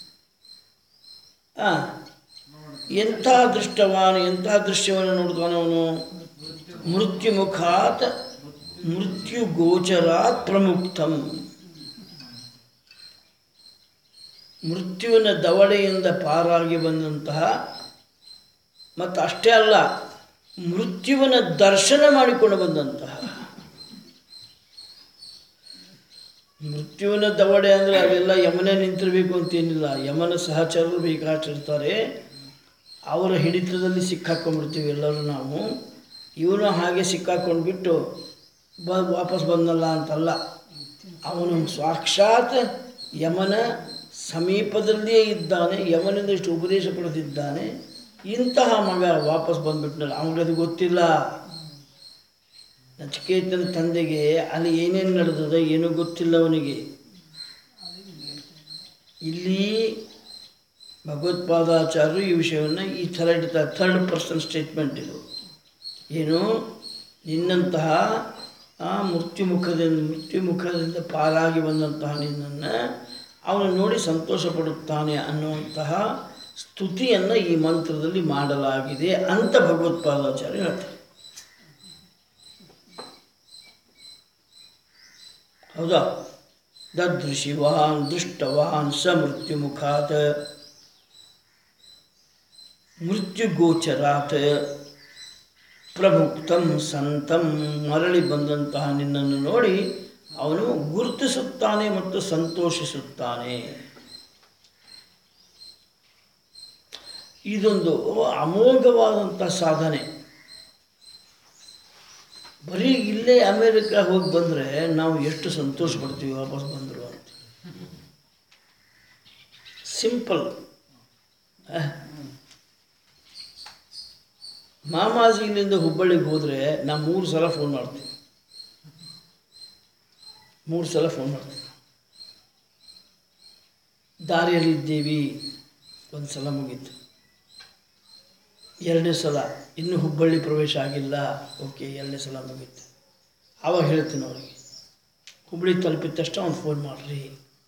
ಆ, ಎಂಥ ದೃಷ್ಟವಾನ್ ಎಂಥ ದೃಶ್ಯವನ್ನು ನೋಡ್ತಾನೆ ಅವನು ಮೃತ್ಯುಮುಖಾತ್ ಮೃತ್ಯು ಗೋಚರಾತ್ ಪ್ರಮುಕ್ತಂ ಮೃತ್ಯುವಿನ ದವಡೆಯಿಂದ ಪಾರಾಗಿ ಬಂದಂತಹ ಮತ್ತು ಅಷ್ಟೇ ಅಲ್ಲ ಮೃತ್ಯುವಿನ ದರ್ಶನ ಮಾಡಿಕೊಂಡು ಬಂದಂತಹ ಮೃತ್ಯುವಿನ ದವಡೆ ಅಂದರೆ ಅವೆಲ್ಲ ಯಮನೆ ನಿಂತಿರಬೇಕು ಅಂತೇನಿಲ್ಲ ಯಮನ ಸಹಚರರು ಬೇಕಾಗಿರ್ತಾರೆ ಅವರ ಹಿಡಿತದಲ್ಲಿ ಸಿಕ್ಕಾಕೊಂಡ್ಬಿಡ್ತೀವಿ ಎಲ್ಲರೂ ನಾವು ಇವನು ಹಾಗೆ ಸಿಕ್ಕಾಕೊಂಡ್ಬಿಟ್ಟು ಬ ವಾಪಸ್ ಬಂದಲ್ಲ ಅಂತಲ್ಲ ಅವನು ಸಾಕ್ಷಾತ್ ಯಮನ ಸಮೀಪದಲ್ಲಿಯೇ ಇದ್ದಾನೆ ಯಮನಿಂದ ಇಷ್ಟು ಉಪದೇಶ ಪಡೆದಿದ್ದಾನೆ ಇಂತಹ ಮಗ ವಾಪಸ್ ಬಂದ್ಬಿಟ್ನಲ್ಲ ಅವನಿಗದು ಗೊತ್ತಿಲ್ಲ ನಚಿಕೇತನ ತಂದೆಗೆ ಅಲ್ಲಿ ಏನೇನು ನಡೆದದ ಏನೂ ಗೊತ್ತಿಲ್ಲ ಅವನಿಗೆ ಇಲ್ಲಿ ಭಗವತ್ಪಾದಾಚಾರ್ಯರು ಈ ವಿಷಯವನ್ನು ಈ ಥರ ಇಡ್ತಾರೆ ಥರ್ಡ್ ಪರ್ಸನ್ ಸ್ಟೇಟ್ಮೆಂಟ್ ಇದು ಏನು ನಿನ್ನಂತಹ ಆ ಮೃತ್ಯುಮುಖದಿಂದ ಮೃತ್ಯುಮುಖದಿಂದ ಪಾರಾಗಿ ಬಂದಂತಹ ನಿನ್ನನ್ನು ಅವನು ನೋಡಿ ಸಂತೋಷ ಪಡುತ್ತಾನೆ ಅನ್ನುವಂತಹ ಸ್ತುತಿಯನ್ನು ಈ ಮಂತ್ರದಲ್ಲಿ ಮಾಡಲಾಗಿದೆ ಅಂತ ಭಗವತ್ಪಾದಾಚಾರ್ಯ ಹೇಳ್ತಾರೆ ಹೌದಾ ದದೃಶಿವಾನ್ ದೃಷ್ಟವಾನ್ ಸ ಮೃತ್ಯುಮುಖಾತ್ ಮೃತ್ಯುಗೋಚರಾತ್ ಪ್ರಮುಕ್ತಂ ಸಂತಂ ಮರಳಿ ಬಂದಂತಹ ನಿನ್ನನ್ನು ನೋಡಿ ಅವನು ಗುರುತಿಸುತ್ತಾನೆ ಮತ್ತು ಸಂತೋಷಿಸುತ್ತಾನೆ ಇದೊಂದು ಅಮೋಘವಾದಂಥ ಸಾಧನೆ ಬರೀ ಇಲ್ಲೇ ಅಮೇರಿಕ ಹೋಗಿ ಬಂದರೆ ನಾವು ಎಷ್ಟು ಸಂತೋಷ ಪಡ್ತೀವಿ ವಾಪಸ್ ಬಂದರು ಅಂತ ಸಿಂಪಲ್ ಮಾಮಾಜಿ ಇಲ್ಲಿಂದ ಹುಬ್ಬಳ್ಳಿಗೆ ಹೋದರೆ ನಾ ಮೂರು ಸಲ ಫೋನ್ ಮಾಡ್ತೀವಿ ಮೂರು ಸಲ ಫೋನ್ ಮಾಡ್ತೀವಿ ದಾರಿಯಲ್ಲಿದ್ದೀವಿ ಒಂದು ಸಲ ಮುಗೀತು ಎರಡನೇ ಸಲ ಇನ್ನೂ ಹುಬ್ಬಳ್ಳಿ ಪ್ರವೇಶ ಆಗಿಲ್ಲ ಓಕೆ ಎರಡನೇ ಸಲ ಮುಗೀತು ಆವಾಗ ಹೇಳ್ತೀನಿ ಅವರಿಗೆ ಹುಬ್ಬಳ್ಳಿ ತಲುಪಿದ ತಕ್ಷಣ ಅವ್ನು ಫೋನ್ ಮಾಡಿರಿ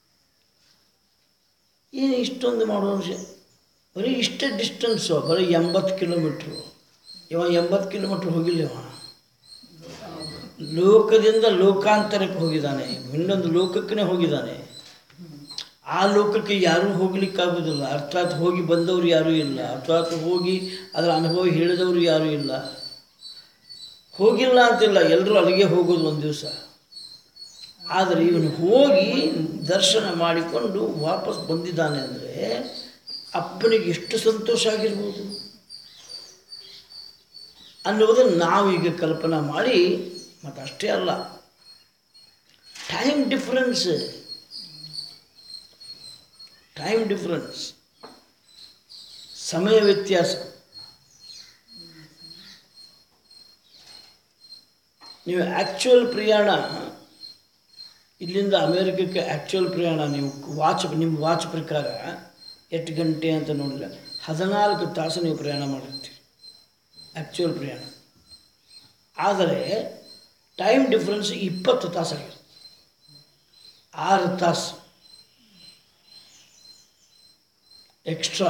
ಏನು ಇಷ್ಟೊಂದು ಮಾಡೋ ವಿಷಯ ಬರೀ ಇಷ್ಟೇ ಡಿಸ್ಟೆನ್ಸು ಬರೀ ಎಂಬತ್ತು ಕಿಲೋಮೀಟ್ರು ಇವ ಎಂಬತ್ತು ಕಿಲೋಮೀಟ್ರ್ ಹೋಗಿಲ್ಲ ಇವ ಲೋಕದಿಂದ ಲೋಕಾಂತರಕ್ಕೆ ಹೋಗಿದ್ದಾನೆ ಇನ್ನೊಂದು ಲೋಕಕ್ಕೆ ಹೋಗಿದ್ದಾನೆ ಆ ಲೋಕಕ್ಕೆ ಯಾರೂ ಹೋಗ್ಲಿಕ್ಕಾಗೋದಿಲ್ಲ ಅರ್ಥಾತ್ ಹೋಗಿ ಬಂದವರು ಯಾರೂ ಇಲ್ಲ ಅರ್ಥಾತ್ ಹೋಗಿ ಅದರ ಅನುಭವ ಹೇಳಿದವರು ಯಾರೂ ಇಲ್ಲ ಹೋಗಿಲ್ಲ ಅಂತಿಲ್ಲ ಎಲ್ಲರೂ ಅಲ್ಲಿಗೆ ಹೋಗೋದು ಒಂದು ದಿವಸ ಆದರೆ ಇವನು ಹೋಗಿ ದರ್ಶನ ಮಾಡಿಕೊಂಡು ವಾಪಸ್ ಬಂದಿದ್ದಾನೆ ಅಂದರೆ ಅಪ್ಪನಿಗೆ ಎಷ್ಟು ಸಂತೋಷ ಆಗಿರ್ಬೋದು ಅನ್ನುವುದನ್ನು ನಾವೀಗ ಕಲ್ಪನಾ ಮಾಡಿ ಮತ್ತು ಅಷ್ಟೇ ಅಲ್ಲ ಟೈಮ್ ಡಿಫ್ರೆನ್ಸ್ ಟೈಮ್ ಡಿಫ್ರೆನ್ಸ್ ಸಮಯ ವ್ಯತ್ಯಾಸ ನೀವು ಆ್ಯಕ್ಚುಯಲ್ ಪ್ರಯಾಣ ಇಲ್ಲಿಂದ ಅಮೇರಿಕಕ್ಕೆ ಆ್ಯಕ್ಚುಯಲ್ ಪ್ರಯಾಣ ನೀವು ವಾಚ್ ನಿಮ್ಮ ವಾಚ್ ಪ್ರಕಾರ ಎಷ್ಟು ಗಂಟೆ ಅಂತ ನೋಡಿಲ್ಲ ಹದಿನಾಲ್ಕು ತಾಸು ನೀವು ಪ್ರಯಾಣ ಮಾಡಿರ್ತೀರಿ ಆ್ಯಕ್ಚುಯಲ್ ಪ್ರಯಾಣ ಆದರೆ ಟೈಮ್ ಡಿಫ್ರೆನ್ಸ್ ಇಪ್ಪತ್ತು ತಾಸಾಗಿರುತ್ತೆ ಆರು ತಾಸು ಎಕ್ಸ್ಟ್ರಾ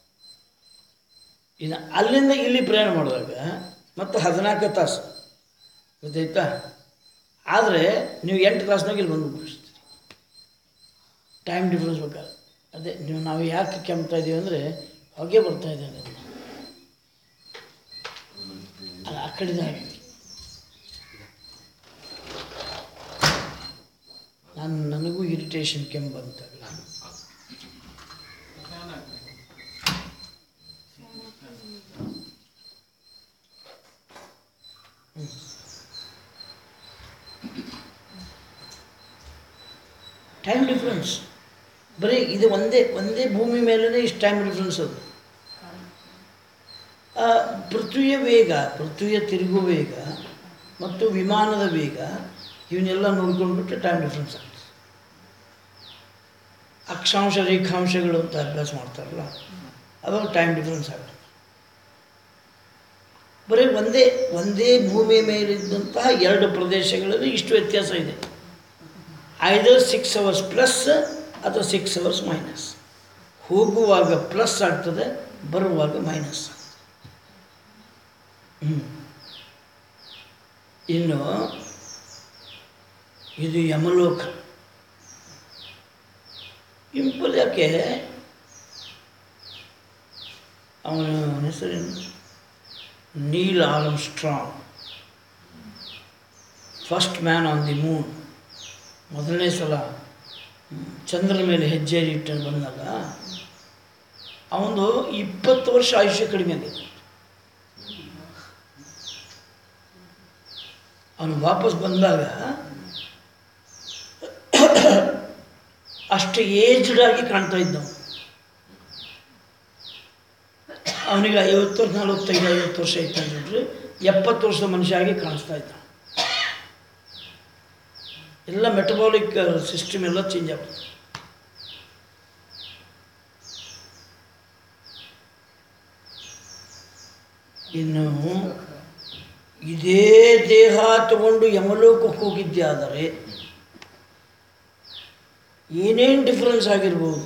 ಇನ್ನು ಅಲ್ಲಿಂದ ಇಲ್ಲಿ ಪ್ರಯಾಣ ಮಾಡಿದಾಗ ಮತ್ತು ಹದಿನಾಲ್ಕು ತಾಸು ಗೊತ್ತಾಯ್ತಾ ಆದರೆ ನೀವು ಎಂಟು ತಾಸ್ನಾಗ ಇಲ್ಲಿ ಬಂದು ಮುಗಿಸ್ತೀರಿ ಟೈಮ್ ಡಿಫ್ರೆನ್ಸ್ ಬೇಕಾದ್ರೆ ಅದೇ ನೀವು ನಾವು ಯಾಕೆ ಕೆಮ್ತಾ ಇದ್ದೀವಿ ಅಂದರೆ ಹೊಗೆ ಬರ್ತಾ ಇದೆ ಅದನ್ನು ಅದು ಆ ಕಡೆದ ಹಾಗೆ ನಾನು ನನಗೂ ಇರಿಟೇಷನ್ ಕೆಮ್ಮು ಬಂತಾಗಲ್ಲ ಟೈಮ್ ಡಿಫ್ರೆನ್ಸ್ ಬರೀ ಇದು ಒಂದೇ ಒಂದೇ ಭೂಮಿ ಮೇಲೇ ಇಷ್ಟು ಟೈಮ್ ಡಿಫ್ರೆನ್ಸ್ ಅದು ಆ, ಪೃಥ್ವಿಯ ವೇಗ ಪೃಥ್ವಿಯ ತಿರುಗು ವೇಗ ಮತ್ತು ವಿಮಾನದ ವೇಗ ಇವನ್ನೆಲ್ಲ ನೋಡ್ಕೊಂಡ್ಬಿಟ್ರೆ ಟೈಮ್ ಡಿಫ್ರೆನ್ಸ್ ಆಗ್ತದೆ ಅಕ್ಷಾಂಶ ರೇಖಾಂಶಗಳು ಅಂತ ಅಭ್ಯಾಸ ಮಾಡ್ತಾರಲ್ಲ ಅವಾಗ ಟೈಮ್ ಡಿಫ್ರೆನ್ಸ್ ಆಗುತ್ತೆ ಬರೀ ಒಂದೇ ಒಂದೇ ಭೂಮಿಯ ಮೇಲಿದ್ದಂತಹ ಎರಡು ಪ್ರದೇಶಗಳಲ್ಲಿ ಇಷ್ಟು ವ್ಯತ್ಯಾಸ ಇದೆ ಐದರ್ ಸಿಕ್ಸ್ ಅವರ್ಸ್ ಪ್ಲಸ್ ಅಥವಾ ಸಿಕ್ಸ್ ಅವರ್ಸ್ ಮೈನಸ್ ಹೋಗುವಾಗ ಪ್ಲಸ್ ಆಗ್ತದೆ ಬರುವಾಗ ಮೈನಸ್ ಹ್ಞೂ ಇನ್ನು ಇದು ಯಮಲೋಕ ಇಂಪಲ್ ಯಾಕೆ ಅವನ ಹೆಸರೇನು Neil Armstrong first man on the moon ಮೊದಲನೇ ಸಲ ಹ್ಮ್, ಚಂದ್ರನ ಮೇಲೆ ಹೆಜ್ಜೆ ಇಟ್ಟು ಬಂದಾಗ ಅವನು ಇಪ್ಪತ್ತು ವರ್ಷ ಆಯುಷ್ಯ ಕಡಿಮೆ ಆಗಿದೆ ಅವನು ವಾಪಸ್ ಬಂದಾಗ ಅಷ್ಟು ಏಜ್ಡ್ ಆಗಿ ಕಾಣ್ತಾ ಇದ್ದವ ಅವನಿಗೆ ಐವತ್ತು ವರ್ಷ ನಲವತ್ತೈದು ಐವತ್ತು ವರ್ಷ ಇತ್ತು ಅಂದ್ಬಿಟ್ರೆ ಎಪ್ಪತ್ತು ವರ್ಷದ ಮನುಷ್ಯ ಆಗಿ ಕಾಣಿಸ್ತಾ ಇದ್ದ ಎಲ್ಲ ಮೆಟಬಾಲಿಕ್ ಸಿಸ್ಟಮ್ ಎಲ್ಲ ಚೇಂಜ್ ಆಗ್ತದೆ ಇನ್ನು ಇದೇ ದೇಹ ತಗೊಂಡು ಯಮಲೋಕಕ್ಕೆ ಹೋಗಿದ್ದೆ ಆದರೆ ಏನೇನು ಡಿಫ್ರೆನ್ಸ್ ಆಗಿರ್ಬೋದು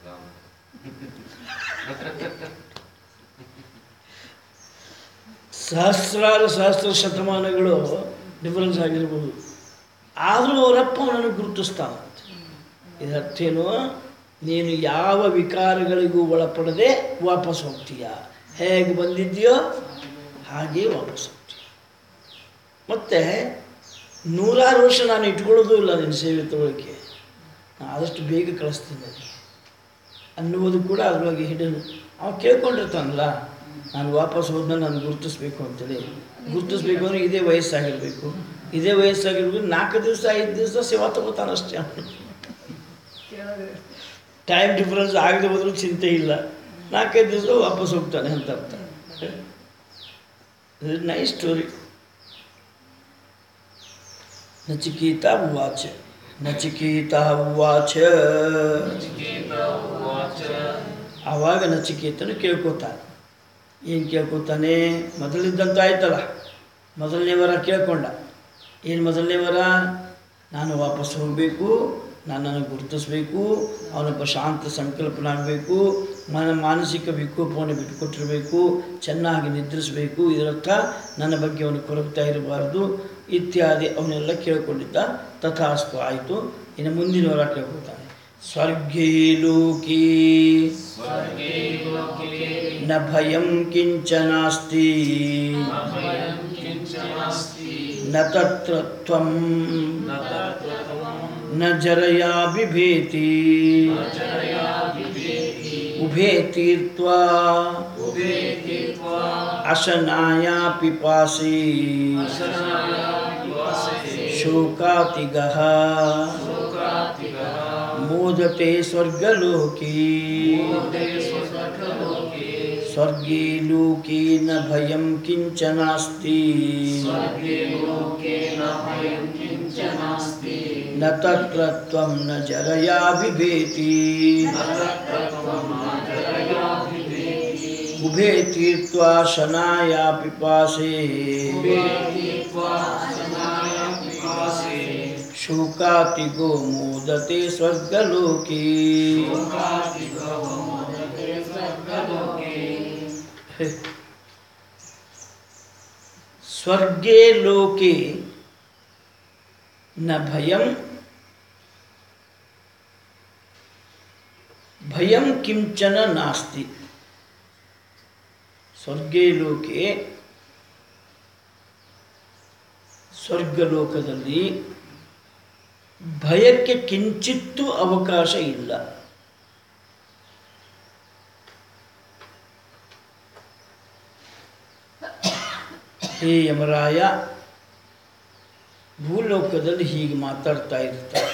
ಸಹಸ್ರಾರು ಸಹಸ್ರ ಶತಮಾನಗಳು ಡಿಫರೆನ್ಸ್ ಆಗಿರ್ಬೋದು ಆದರೂ ಅವರಪ್ಪ ನನಗೆ ಗುರುತಿಸ್ತಾನ ಇದರ್ಥ ಏನು ನೀನು ಯಾವ ವಿಕಾರಗಳಿಗೂ ಒಳಪಡದೆ ವಾಪಸ್ ಹೋಗ್ತೀಯ ಹೇಗೆ ಬಂದಿದ್ದೀಯೋ ಹಾಗೇ ವಾಪಸ್ ಹೋಗ್ತೀಯ ಮತ್ತು ನೂರಾರು ವರ್ಷ ನಾನು ಇಟ್ಕೊಳ್ಳೋದು ಇಲ್ಲ ನಿನ್ನ ಸೇವೆ ತಗೊಳ್ಳೋಕ್ಕೆ ನಾನು ಆದಷ್ಟು ಬೇಗ ಕಳಿಸ್ತೀನಿ ನನಗೆ ಅನ್ನುವುದು ಕೂಡ ಅದರೊಳಗೆ ಹಿಡನು ಅವ ಕೇಳ್ಕೊಂಡಿರ್ತಾನಲ್ಲ ನಾನು ವಾಪಸ್ ಹೋದ್ಮೇಲೆ ನಾನು ಗುರುತಿಸ್ಬೇಕು ಅಂತೇಳಿ ಗುರುತಿಸ್ಬೇಕು ಅಂದರೆ ಇದೇ ವಯಸ್ಸಾಗಿರಬೇಕು ಇದೇ ವಯಸ್ಸಾಗಿರ್ಬೇಕು ನಾಲ್ಕು ದಿವಸ ಐದು ದಿವಸ ಸೇವಾ ತಗೋತಾನಷ್ಟೇ ಅವನು ಟೈಮ್ ಡಿಫ್ರೆನ್ಸ್ ಆಗದೆ ಹೋದ್ರೂ ಚಿಂತೆ ಇಲ್ಲ ನಾಲ್ಕೈದು ದಿವಸ ವಾಪಸ್ ಹೋಗ್ತಾನೆ ಅಂತ ಅರ್ಥ ನೈಸ್ ಸ್ಟೋರಿ ನಚಿಕೇತ ಉವಾಚ ನಚಿಕೇತ ಉವಾಚ ನಚಿಕೇತ ಉವಾಚ ಆವಾಗ ನಚಿಕೇತನು ಕೇಳ್ಕೊತಾನೆ ಏನು ಕೇಳ್ಕೊತಾನೆ ಮೊದಲಿದ್ದಂತ ಆಯ್ತಲ್ಲ ಮೊದಲನೇ ವರ ಕೇಳ್ಕೊಂಡ ಏನು ಮೊದಲನೇ ವರ ನಾನು ವಾಪಸ್ ಹೋಗಬೇಕು ನನ್ನನ್ನು ಗುರುತಿಸ್ಬೇಕು ಅವನೊಬ್ಬ ಶಾಂತ ಸಂಕಲ್ಪನಾಗಬೇಕು ನನ್ನ ಮಾನಸಿಕ ವಿಕೋಪವನ್ನು ಬಿಟ್ಟುಕೊಟ್ಟಿರಬೇಕು ಚೆನ್ನಾಗಿ ನಿದ್ರಿಸಬೇಕು ಇದರರ್ಥ ನನ್ನ ಬಗ್ಗೆ ಅವನು ಕೊರಗ್ತಾ ಇರಬಾರ್ದು ಇತ್ಯಾದಿ ಅವನ್ನೆಲ್ಲ ಕೇಳ್ಕೊಂಡಿದ್ದ ತಥಾಸ್ತು ಆಯಿತು ಇನ್ನು ಮುಂದಿನ ವರ ಕೇಳ್ಕೊತಾನೆ ಸ್ವರ್ಗೇ ಲೋಕೇ ಸ್ವರ್ಗೇ ಲೋಕೆ न भयं किञ्चनास्ति ಭಯಂ ಕಿಂಚ ನಾಸ್ತಿ न तत्र त्वं ನ ತತ್ವಂ न जरया बिभेति ನ ಜರಯಾ ವಿವೇಕಿ उभे तीर्त्वा ಉಭೇ ತೀರ್ತ್ವಾ अशनाया पिपासि ಅಶನಾಯ ವಿವಾಸೆ शोकातिगः ಶೋಕಾತಿಗಃ मोदते स्वर्गलोके ಮೂರ್ತೆ ಸ್ವರ್ಗಲೋಕೆ स्वर्गे लोके न भयं किञ्चनास्ति ಸ್ವರ್ಗೇ ಲೋಕೆ ನ ಭಯಂ ಕಿಂಚ ನಾಸ್ತಿ न तत्र त्वं न जरया बिभेति ನ ತತ್ವಂ ನ ಜರಯಾ ವಿವೇಕಿ उभे तीर्त्वा शनाया पिपासे ಉಭೇ ತೀರ್ತ್ವಾ ಅಶನಾಯ ವಿವಾಸೆ शोकातिगो मोदते स्वर्गलोके ಶೋಕಾತಿಗಃ ಮೂರ್ತೆ ಸ್ವರ್ಗಲೋಕೆ स्वर्गे लोके न भयं ಭಯಂ ಕಿಂಚನ ನಾಸ್ತಿ ಸ್ವರ್ಗೇ ಲೋಕೆ ಸ್ವರ್ಗಲೋಕದಲ್ಲಿ ಭಯಕ್ಕೆ ಕಿಂಚಿತ್ತೂ ಅವಕಾಶ ಇಲ್ಲ ಹೇ ಯಮರಾಯ ಭೂಲೋಕದಲ್ಲಿ ಹೀಗೆ ಮಾತಾಡ್ತಾ ಇರ್ತಾರೆ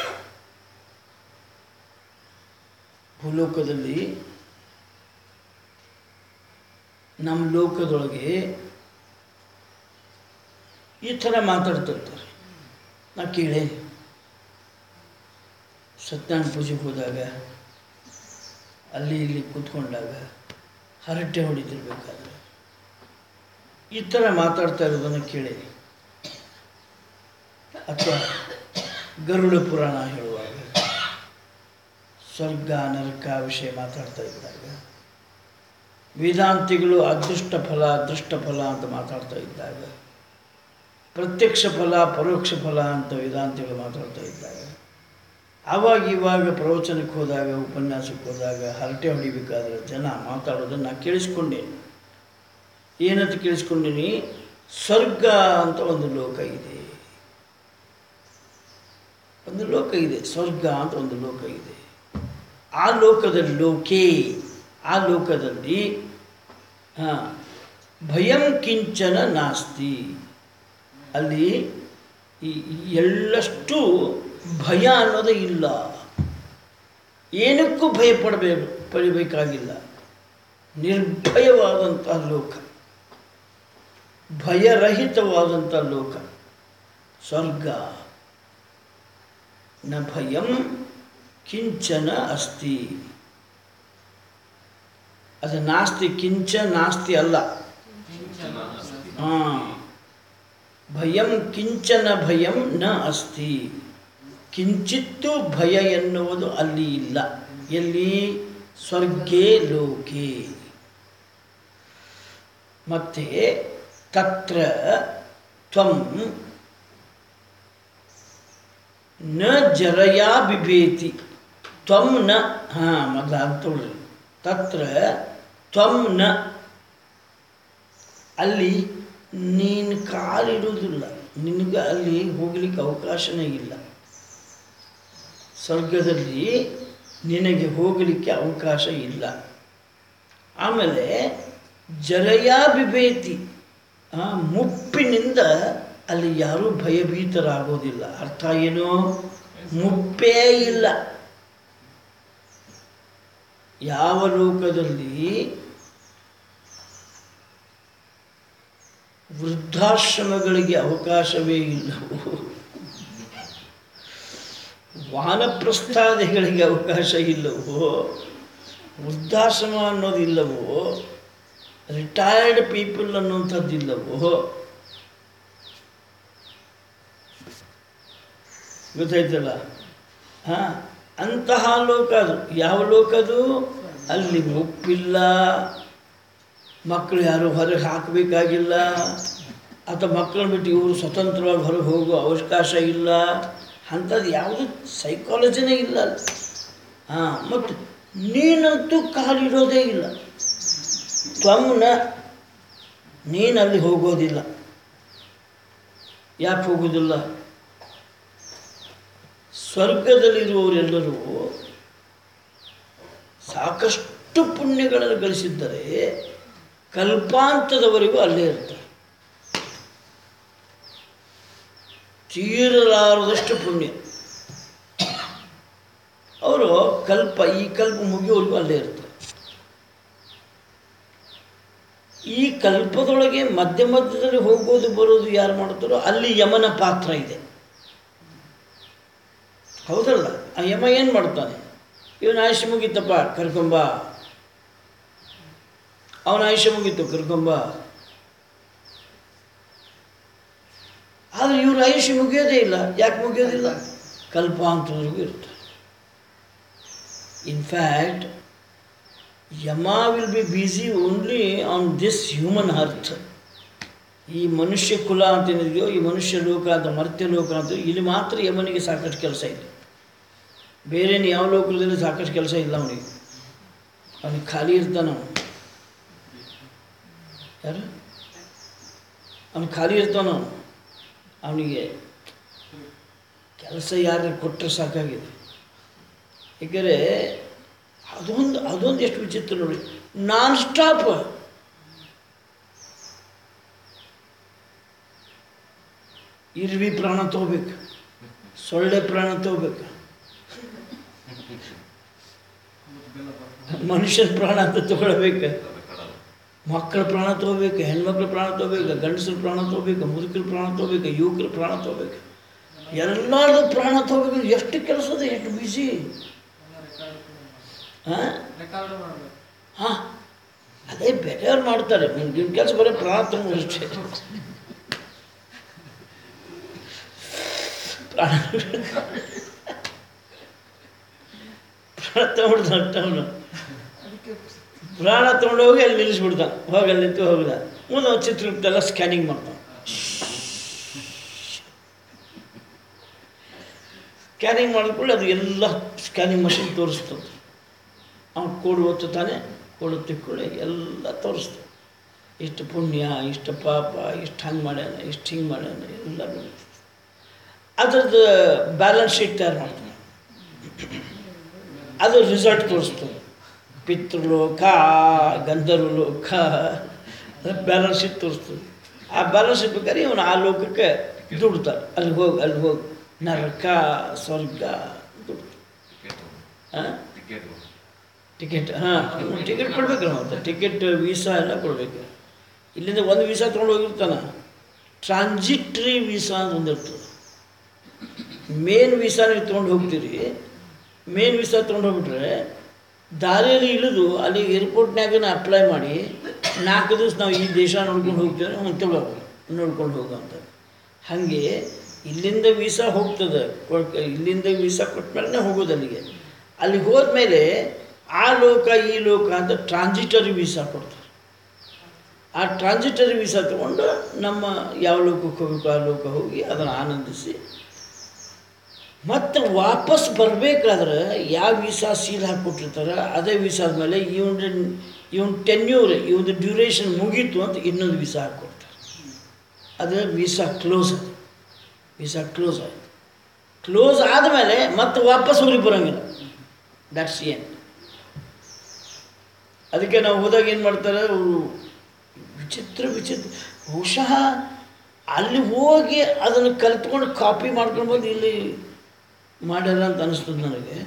ಭೂಲೋಕದಲ್ಲಿ ನಮ್ಮ ಲೋಕದೊಳಗೆ ಈ ಥರ ಮಾತಾಡ್ತಿರ್ತಾರೆ ನಾ ಕೇಳೇ ಸತ್ಯನಾರಾಯಣ ಪೂಜೆಗೆ ಹೋದಾಗ ಅಲ್ಲಿ ಇಲ್ಲಿ ಕೂತ್ಕೊಂಡಾಗ ಹರಟೆ ಹೊಡಿತಿರ್ಬೇಕಾದ್ರೆ ಈ ಥರ ಮಾತಾಡ್ತಾ ಇರೋದನ್ನು ಕೇಳಿ ಅಥವಾ ಗರುಡ ಪುರಾಣ ಹೇಳುವಾಗ ಸ್ವರ್ಗ ನರಕ ವಿಷಯ ಮಾತಾಡ್ತಾ ಇದ್ದಾಗ ವೇದಾಂತಿಗಳು ಅದೃಷ್ಟ ಫಲ ಅದೃಷ್ಟ ಫಲ ಅಂತ ಮಾತಾಡ್ತಾ ಇದ್ದಾಗ ಪ್ರತ್ಯಕ್ಷ ಫಲ ಪರೋಕ್ಷ ಫಲ ಅಂತ ವೇದಾಂತಿಗಳು ಮಾತಾಡ್ತಾ ಇದ್ದಾಗ ಆವಾಗ ಇವಾಗ ಪ್ರವಚನಕ್ಕೆ ಹೋದಾಗ ಉಪನ್ಯಾಸಕ್ಕೆ ಹೋದಾಗ ಹರಟೆ ಹೊಡಿಬೇಕಾದ್ರೆ ಜನ ಮಾತಾಡೋದನ್ನು ನಾನು ಕೇಳಿಸ್ಕೊಂಡೇನೆ ಏನಂತ ಕೇಳಿಸ್ಕೊಂಡೀನಿ ಸ್ವರ್ಗ ಅಂತ ಒಂದು ಲೋಕ ಇದೆ ಒಂದು ಲೋಕ ಇದೆ ಸ್ವರ್ಗ ಅಂತ ಒಂದು ಲೋಕ ಇದೆ ಆ ಲೋಕದಲ್ಲಿ ಲೋಕೆ ಆ ಲೋಕದಲ್ಲಿ ಹಾಂ ಭಯಂ ಕಿಂಚನ ನಾಸ್ತಿ ಅಲ್ಲಿ ಈ ಈ ಎಳ್ಳಷ್ಟು ಭಯ ಅನ್ನೋದೇ ಇಲ್ಲ ಏನಕ್ಕೂ ಭಯ ಪಡಬೇಕು ಪಡಬೇಕಾಗಿಲ್ಲ ನಿರ್ಭಯವಾದಂಥ ಲೋಕ ಭಯರಹಿತವಾದಂಥ ಲೋಕ ಸ್ವರ್ಗ ನ ಭಯಂ ಕಿಂಚನ ಅಸ್ತಿ ಅದು ನಾಸ್ತಿ ಕಿಂಚ ನಾಸ್ತಿ ಅಲ್ಲ ಹಾಂ ಭಯಂ ಕಿಂಚನ ಭಯಂ ನ ಅಸ್ತಿ ಕಿಂಚಿತ್ತೂ ಭಯ ಎನ್ನುವುದು ಅಲ್ಲಿ ಇಲ್ಲ ಎಲ್ಲಿ ಸ್ವರ್ಗೇ ಲೋಕೆ ಮತ್ತೆ ತತ್ರ ತ್ವಂ ನ ಜರಯಾ ಬಿಭೇತಿ ತ್ವಂ ನ ಹಾಂ ಮೊದಲು ಅಂತೋಳ್ರಿ ತತ್ರ ತ್ವಂ ನ ಅಲ್ಲಿ ನೀನು ಕಾಲಿಡುವುದಿಲ್ಲ ನಿನಗೆ ಅಲ್ಲಿ ಹೋಗ್ಲಿಕ್ಕೆ ಅವಕಾಶನೇ ಇಲ್ಲ ಸ್ವರ್ಗದಲ್ಲಿ ನಿನಗೆ ಹೋಗಲಿಕ್ಕೆ ಅವಕಾಶ ಇಲ್ಲ ಆಮೇಲೆ ಜರಯಾ ಬಿಬೇತಿ ಆ, ಮುಪ್ಪಿನಿಂದ ಅಲ್ಲಿ ಯಾರೂ ಭಯಭೀತರಾಗೋದಿಲ್ಲ ಅರ್ಥ ಏನು ಮುಪ್ಪೇ ಇಲ್ಲ ಯಾವ ಲೋಕದಲ್ಲಿ ವೃದ್ಧಾಶ್ರಮಗಳಿಗೆ ಅವಕಾಶವೇ ಇಲ್ಲವೋ ವಾನಪ್ರಸ್ಥಾದಿಗಳಿಗೆ ಅವಕಾಶ ಇಲ್ಲವೋ ವೃದ್ಧಾಶ್ರಮ ಅನ್ನೋದಿಲ್ಲವೋ ರಿಟೈರ್ಡ್ ಪೀಪಲ್ ಅನ್ನುವಂಥದ್ದಿಲ್ಲವೋ ಗೊತ್ತಾಯ್ತಲ್ಲ ಹಾಂ ಅಂತಹ ಲೋಕ ಅದು ಯಾವ ಲೋಕ ಅದು ಅಲ್ಲಿ ಮುಪ್ಪಿಲ್ಲ ಮಕ್ಕಳು ಯಾರು ಹೊರಗೆ ಹಾಕಬೇಕಾಗಿಲ್ಲ ಅಥವಾ ಮಕ್ಕಳನ್ನ ಬಿಟ್ಟು ಇವರು ಸ್ವತಂತ್ರವಾಗಿ ಹೊರಗೆ ಹೋಗೋ ಅವಕಾಶ ಇಲ್ಲ ಅಂಥದ್ದು ಯಾವುದು ಸೈಕಾಲಜಿನೇ ಇಲ್ಲ ಅಲ್ಲಿ ಹಾಂ ಮತ್ತು ನೀನಂತೂ ಕಾಲಿಡೋದೇ ಇಲ್ಲ ತ್ವಮ್ನ ನೀನು ಅಲ್ಲಿ ಹೋಗೋದಿಲ್ಲ ಯಾಕೆ ಹೋಗೋದಿಲ್ಲ ಸ್ವರ್ಗದಲ್ಲಿರುವವರೆಲ್ಲರೂ ಸಾಕಷ್ಟು ಪುಣ್ಯಗಳನ್ನು ಗಳಿಸಿದ್ದರೆ ಕಲ್ಪಾಂತದವರೆಗೂ ಅಲ್ಲೇ ಇರ್ತಾರೆ ತೀರಲಾರದಷ್ಟು ಪುಣ್ಯ ಅವರು ಕಲ್ಪ ಈ ಕಲ್ಪ ಮುಗಿಯೋವರೆಗೂ ಅಲ್ಲೇ ಇರ್ತಾರೆ ಈ ಕಲ್ಪದೊಳಗೆ ಮಧ್ಯ ಮಧ್ಯದಲ್ಲಿ ಹೋಗೋದು ಬರೋದು ಯಾರು ಮಾಡ್ತಾರೋ ಅಲ್ಲಿ ಯಮನ ಪಾತ್ರ ಇದೆ ಹೌದಲ್ಲ ಆ ಯಮ ಏನು ಮಾಡ್ತಾನೆ ಇವನ ಆಯುಷ್ಯ ಮುಗೀತಪ್ಪ ಕರ್ಕೊಂಬ ಅವನ ಆಯುಷ್ಯ ಮುಗೀತು ಕರ್ಕೊಂಬ ಆದರೆ ಇವ್ರ ಆಯುಷ್ಯ ಮುಗಿಯೋದೇ ಇಲ್ಲ ಯಾಕೆ ಮುಗಿಯೋದಿಲ್ಲ ಕಲ್ಪಾಂತವರೆಗೂ ಇರ್ತಾರೆ in fact Yama will be busy only on this human earth ಈ ಮನುಷ್ಯ ಕುಲ ಅಂತ ಏನಿದೆಯೋ ಈ ಮನುಷ್ಯ ಲೋಕ ಅಂತ ಮರ್ತ್ಯ ಲೋಕ ಅಂತ ಇಲ್ಲಿ ಮಾತ್ರ ಯಮನಿಗೆ ಸಾಕಷ್ಟು ಕೆಲಸ ಇದೆ ಬೇರೆ ಯಾವ ಲೋಕದಲ್ಲಿ ಸಾಕಷ್ಟು ಕೆಲಸ ಇಲ್ಲ ಅವನಿಗೆ ಅವನಿಗೆ ಖಾಲಿ ಇರ್ತಾನ ಅವನು ಯಾರು ಅವನು ಖಾಲಿ ಇರ್ತಾನ ಅವನು ಅವನಿಗೆ ಕೆಲಸ ಯಾರು ಕೊಟ್ಟರೆ ಸಾಕಾಗಿದೆ ಏಕೆಂದರೆ ಅದೊಂದು ಅದೊಂದು ಎಷ್ಟು ವಿಚಿತ್ರ ನೋಡಿ ನಾನ್ ಸ್ಟಾಪ್ ಇರ್ವಿ ಪ್ರಾಣ ತಗೋಬೇಕು ಸೊಳ್ಳೆ ಪ್ರಾಣ ತಗೋಬೇಕು ಮನುಷ್ಯನ ಪ್ರಾಣ ಅಂತ ತಗೊಳ್ಬೇಕು ಮಕ್ಕಳ ಪ್ರಾಣ ತಗೋಬೇಕು ಹೆಣ್ಮಕ್ಳ ಪ್ರಾಣ ತಗೋಬೇಕು ಗಂಡಸ್ರ ಪ್ರಾಣ ತಗೋಬೇಕು ಮುದುಕರ ಪ್ರಾಣ ತಗೋಬೇಕು ಯುವಕರ ಪ್ರಾಣ ತಗೋಬೇಕು ಎಲ್ಲರದು ಪ್ರಾಣ ತಗೋಬೇಕು ಎಷ್ಟು ಕೆಲಸ ಅದ ಎಷ್ಟು ಬಿಸಿ ಹಾಂ ಹಾಂ ಅದೇ ಬೇರೆಯವ್ರು ಮಾಡ್ತಾರೆ ನಿಮ್ಮ ಕೆಲಸ ಬರೀ ಪ್ರಾಣ ತಗೊಂಡು ಅಷ್ಟೇ ಪ್ರಾಣ ಪ್ರಾಣ ತಗೊಂಡು ಅವನು ಪ್ರಾಣ ತಗೊಂಡು ಹೋಗಿ ಅಲ್ಲಿ ನಿಲ್ಲಿಸ್ಬಿಡ್ತಾನೆ ಹೋಗಿ ಅಲ್ಲಿ ನಿಂತು ಹೋಗ್ದ ಮುಂದೆ ಅವ್ನು ಚಿತ್ರಗುಪ್ತೆಲ್ಲ ಸ್ಕ್ಯಾನಿಂಗ್ ಮಾಡ್ತಾನೆ ಸ್ಕ್ಯಾನಿಂಗ್ ಮಾಡಿದ್ಕೊಳ್ಳಿ ಅದು ಎಲ್ಲ ಸ್ಕ್ಯಾನಿಂಗ್ ಮಷಿನ್ ತೋರಿಸ್ತದೆ ಅವ್ನು ಕೋಡು ಒತ್ತುತ್ತಾನೆ ಕೋಡು ತಿಕ್ಕೊಳ್ಳಿ ಎಲ್ಲ ತೋರಿಸ್ತದೆ ಇಷ್ಟು ಪುಣ್ಯ ಇಷ್ಟು ಪಾಪ ಇಷ್ಟು ಹಂಗೆ ಮಾಡ್ಯಾನ ಇಷ್ಟು ಹಿಂಗೆ ಮಾಡ್ಯಾನ ಎಲ್ಲ ಬೀಳ್ತದೆ ಅದ್ರದ್ದು ಬ್ಯಾಲೆನ್ಸ್ ಶೀಟ್ ತಯಾರು ಮಾಡ್ತಾನೆ ಅದು ರಿಸಲ್ಟ್ ತೋರಿಸ್ತದೆ ಪಿತೃಲೋಕ ಗಂಧರ್ವಲೋಕ ಬ್ಯಾಲೆನ್ಸ್ ಶೀಟ್ ತೋರಿಸ್ತದೆ ಆ ಬ್ಯಾಲೆನ್ಸ್ ಶೀಟ್ ಬೇಕಾದ್ರೆ ಇವನು ಆ ಲೋಕಕ್ಕೆ ದುಡ್ತಾರೆ ಅಲ್ಲಿ ಹೋಗಿ ಅಲ್ಲಿ ಹೋಗಿ ನರಕ ಸ್ವರ್ಗ ದುಡ್ಡು ಹಾಂ ಟಿಕೆಟ್ ಹಾಂ ಟಿಕೆಟ್ ಕೊಡ್ಬೇಕಲ್ಲ ಮತ್ತೆ ಟಿಕೆಟ್ ವೀಸಾ ಎಲ್ಲ ಕೊಡಬೇಕು ಇಲ್ಲಿಂದ ಒಂದು ವೀಸಾ ತೊಗೊಂಡು ಹೋಗಿರ್ತಾನೆ ಟ್ರಾನ್ಸಿಟ್ರಿ ವೀಸಾ ಅಂತ ಒಂದು ಇರ್ತದೆ ಮೇನ್ ವೀಸಾ ನೀವು ತೊಗೊಂಡು ಹೋಗ್ತೀರಿ ಮೇನ್ ವೀಸಾ ತೊಗೊಂಡು ಹೋಗ್ಬಿಟ್ರೆ ದಾರಿಯಲ್ಲಿ ಇಳಿದು ಅಲ್ಲಿ ಏರ್ಪೋರ್ಟ್ನಾಗ ಅಪ್ಲೈ ಮಾಡಿ ನಾಲ್ಕು ದಿವಸ ನಾವು ಈ ದೇಶ ನೋಡ್ಕೊಂಡು ಹೋಗ್ತೀವಿ ಹ್ಞೂ ತಗೊಳ್ಬೇಕು ನೋಡ್ಕೊಂಡು ಹೋಗು ಅಂತ ಹಾಗೆ ಇಲ್ಲಿಂದ ವೀಸಾ ಹೋಗ್ತದೆ ಕೊಡ್- ಇಲ್ಲಿಂದ ವೀಸಾ ಕೊಟ್ಮೇಲೆ ಹೋಗೋದು ಅಲ್ಲಿಗೆ ಅಲ್ಲಿಗೆ ಹೋದ್ಮೇಲೆ ಆ ಲೋಕ ಈ ಲೋಕ ಅಂತ ಟ್ರಾನ್ಸಿಟರಿ ವೀಸಾ ಕೊಡ್ತಾರೆ ಆ ಟ್ರಾನ್ಸಿಟರಿ ವೀಸಾ ತೊಗೊಂಡು ನಮ್ಮ ಯಾವ ಲೋಕಕ್ಕೆ ಹೋಗಬೇಕು ಆ ಲೋಕ ಹೋಗಿ ಅದನ್ನು ಆನಂದಿಸಿ ಮತ್ತು ವಾಪಸ್ ಬರಬೇಕಾದ್ರೆ ಯಾವ ವೀಸಾ ಸೀಲ್ ಹಾಕ್ಕೊಟ್ಟಿರ್ತಾರೆ ಅದೇ ವೀಸಾದ ಮೇಲೆ ಇವನ ಇವನ್ ಟೆನ್ಯೂರ್ ಇವನ ಡ್ಯೂರೇಷನ್ ಮುಗೀತು ಅಂತ ಇನ್ನೊಂದು ವೀಸಾ ಹಾಕ್ಕೊಡ್ತಾರೆ ಅದು ವೀಸಾ ಕ್ಲೋಸ್ ಅದು ವೀಸಾ ಕ್ಲೋಸ್ ಆಯಿತು ಕ್ಲೋಸ್ ಆದಮೇಲೆ ಮತ್ತೆ ವಾಪಸ್ ಊರಿಗೆ ಬರೋಂಗಿಲ್ಲ ದ್ಯಾಟ್ಸ್ ಏನ್ ಅದಕ್ಕೆ ನಾವು ಹೋದಾಗ ಏನು ಮಾಡ್ತಾರೆ ಅವರು ವಿಚಿತ್ರ ವಿಚಿತ್ರ ಬಹುಶಃ ಅಲ್ಲಿ ಹೋಗಿ ಅದನ್ನು ಕಲ್ತ್ಕೊಂಡು ಕಾಪಿ ಮಾಡ್ಕೊಂಡು ಬಂದು ಇಲ್ಲಿ ಮಾಡ್ಯಾರ ಅಂತ ಅನಿಸ್ತದೆ ನನಗೆ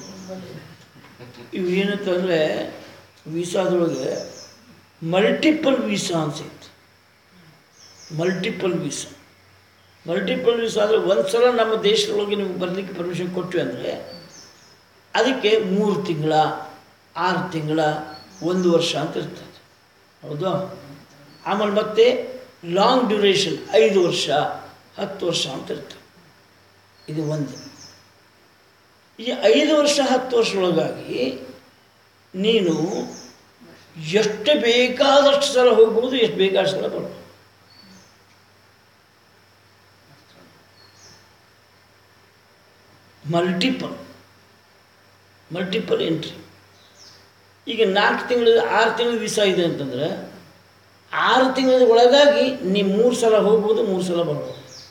ಇವು ಏನಂತಂದರೆ ವೀಸಾದೊಳಗೆ ಮಲ್ಟಿಪಲ್ ವೀಸಾ ಅಂತ ಸಿಕ್ತು ಮಲ್ಟಿಪಲ್ ವೀಸಾ ಮಲ್ಟಿಪಲ್ ವೀಸಾ ಅಂದರೆ ಒಂದು ಸಲ ನಮ್ಮ ದೇಶದೊಳಗೆ ನೀವು ಬರಲಿಕ್ಕೆ ಪರ್ಮಿಷನ್ ಕೊಟ್ವಿ ಅಂದರೆ ಅದಕ್ಕೆ ಮೂರು ತಿಂಗಳ ಆರು ತಿಂಗಳ ಒಂದು ವರ್ಷ ಅಂತ ಇರ್ತದೆ ಹೌದಾ ಆಮೇಲೆ ಮತ್ತೆ ಲಾಂಗ್ ಡ್ಯೂರೇಷನ್ ಐದು ವರ್ಷ ಹತ್ತು ವರ್ಷ ಅಂತ ಇರ್ತದೆ ಇದು ಒಂದು ಈ ಐದು ವರ್ಷ ಹತ್ತು ವರ್ಷದೊಳಗಾಗಿ ನೀನು ಎಷ್ಟು ಬೇಕಾದಷ್ಟು ಸಲ ಹೋಗ್ಬೋದು ಎಷ್ಟು ಬೇಕಾದಷ್ಟು ಸಲ ಬರ್ಬೋದು ಮಲ್ಟಿಪಲ್ ಮಲ್ಟಿಪಲ್ ಎಂಟ್ರಿ ಈಗ ನಾಲ್ಕು ತಿಂಗಳ ಆರು ತಿಂಗಳ ವೀಸಾ ಇದೆ ಅಂತಂದರೆ ಆರು ತಿಂಗಳ ಒಳಗಾಗಿ ನೀವು ಮೂರು ಸಲ ಹೋಗ್ಬೋದು ಮೂರು ಸಲ ಬರ್ಬೋದು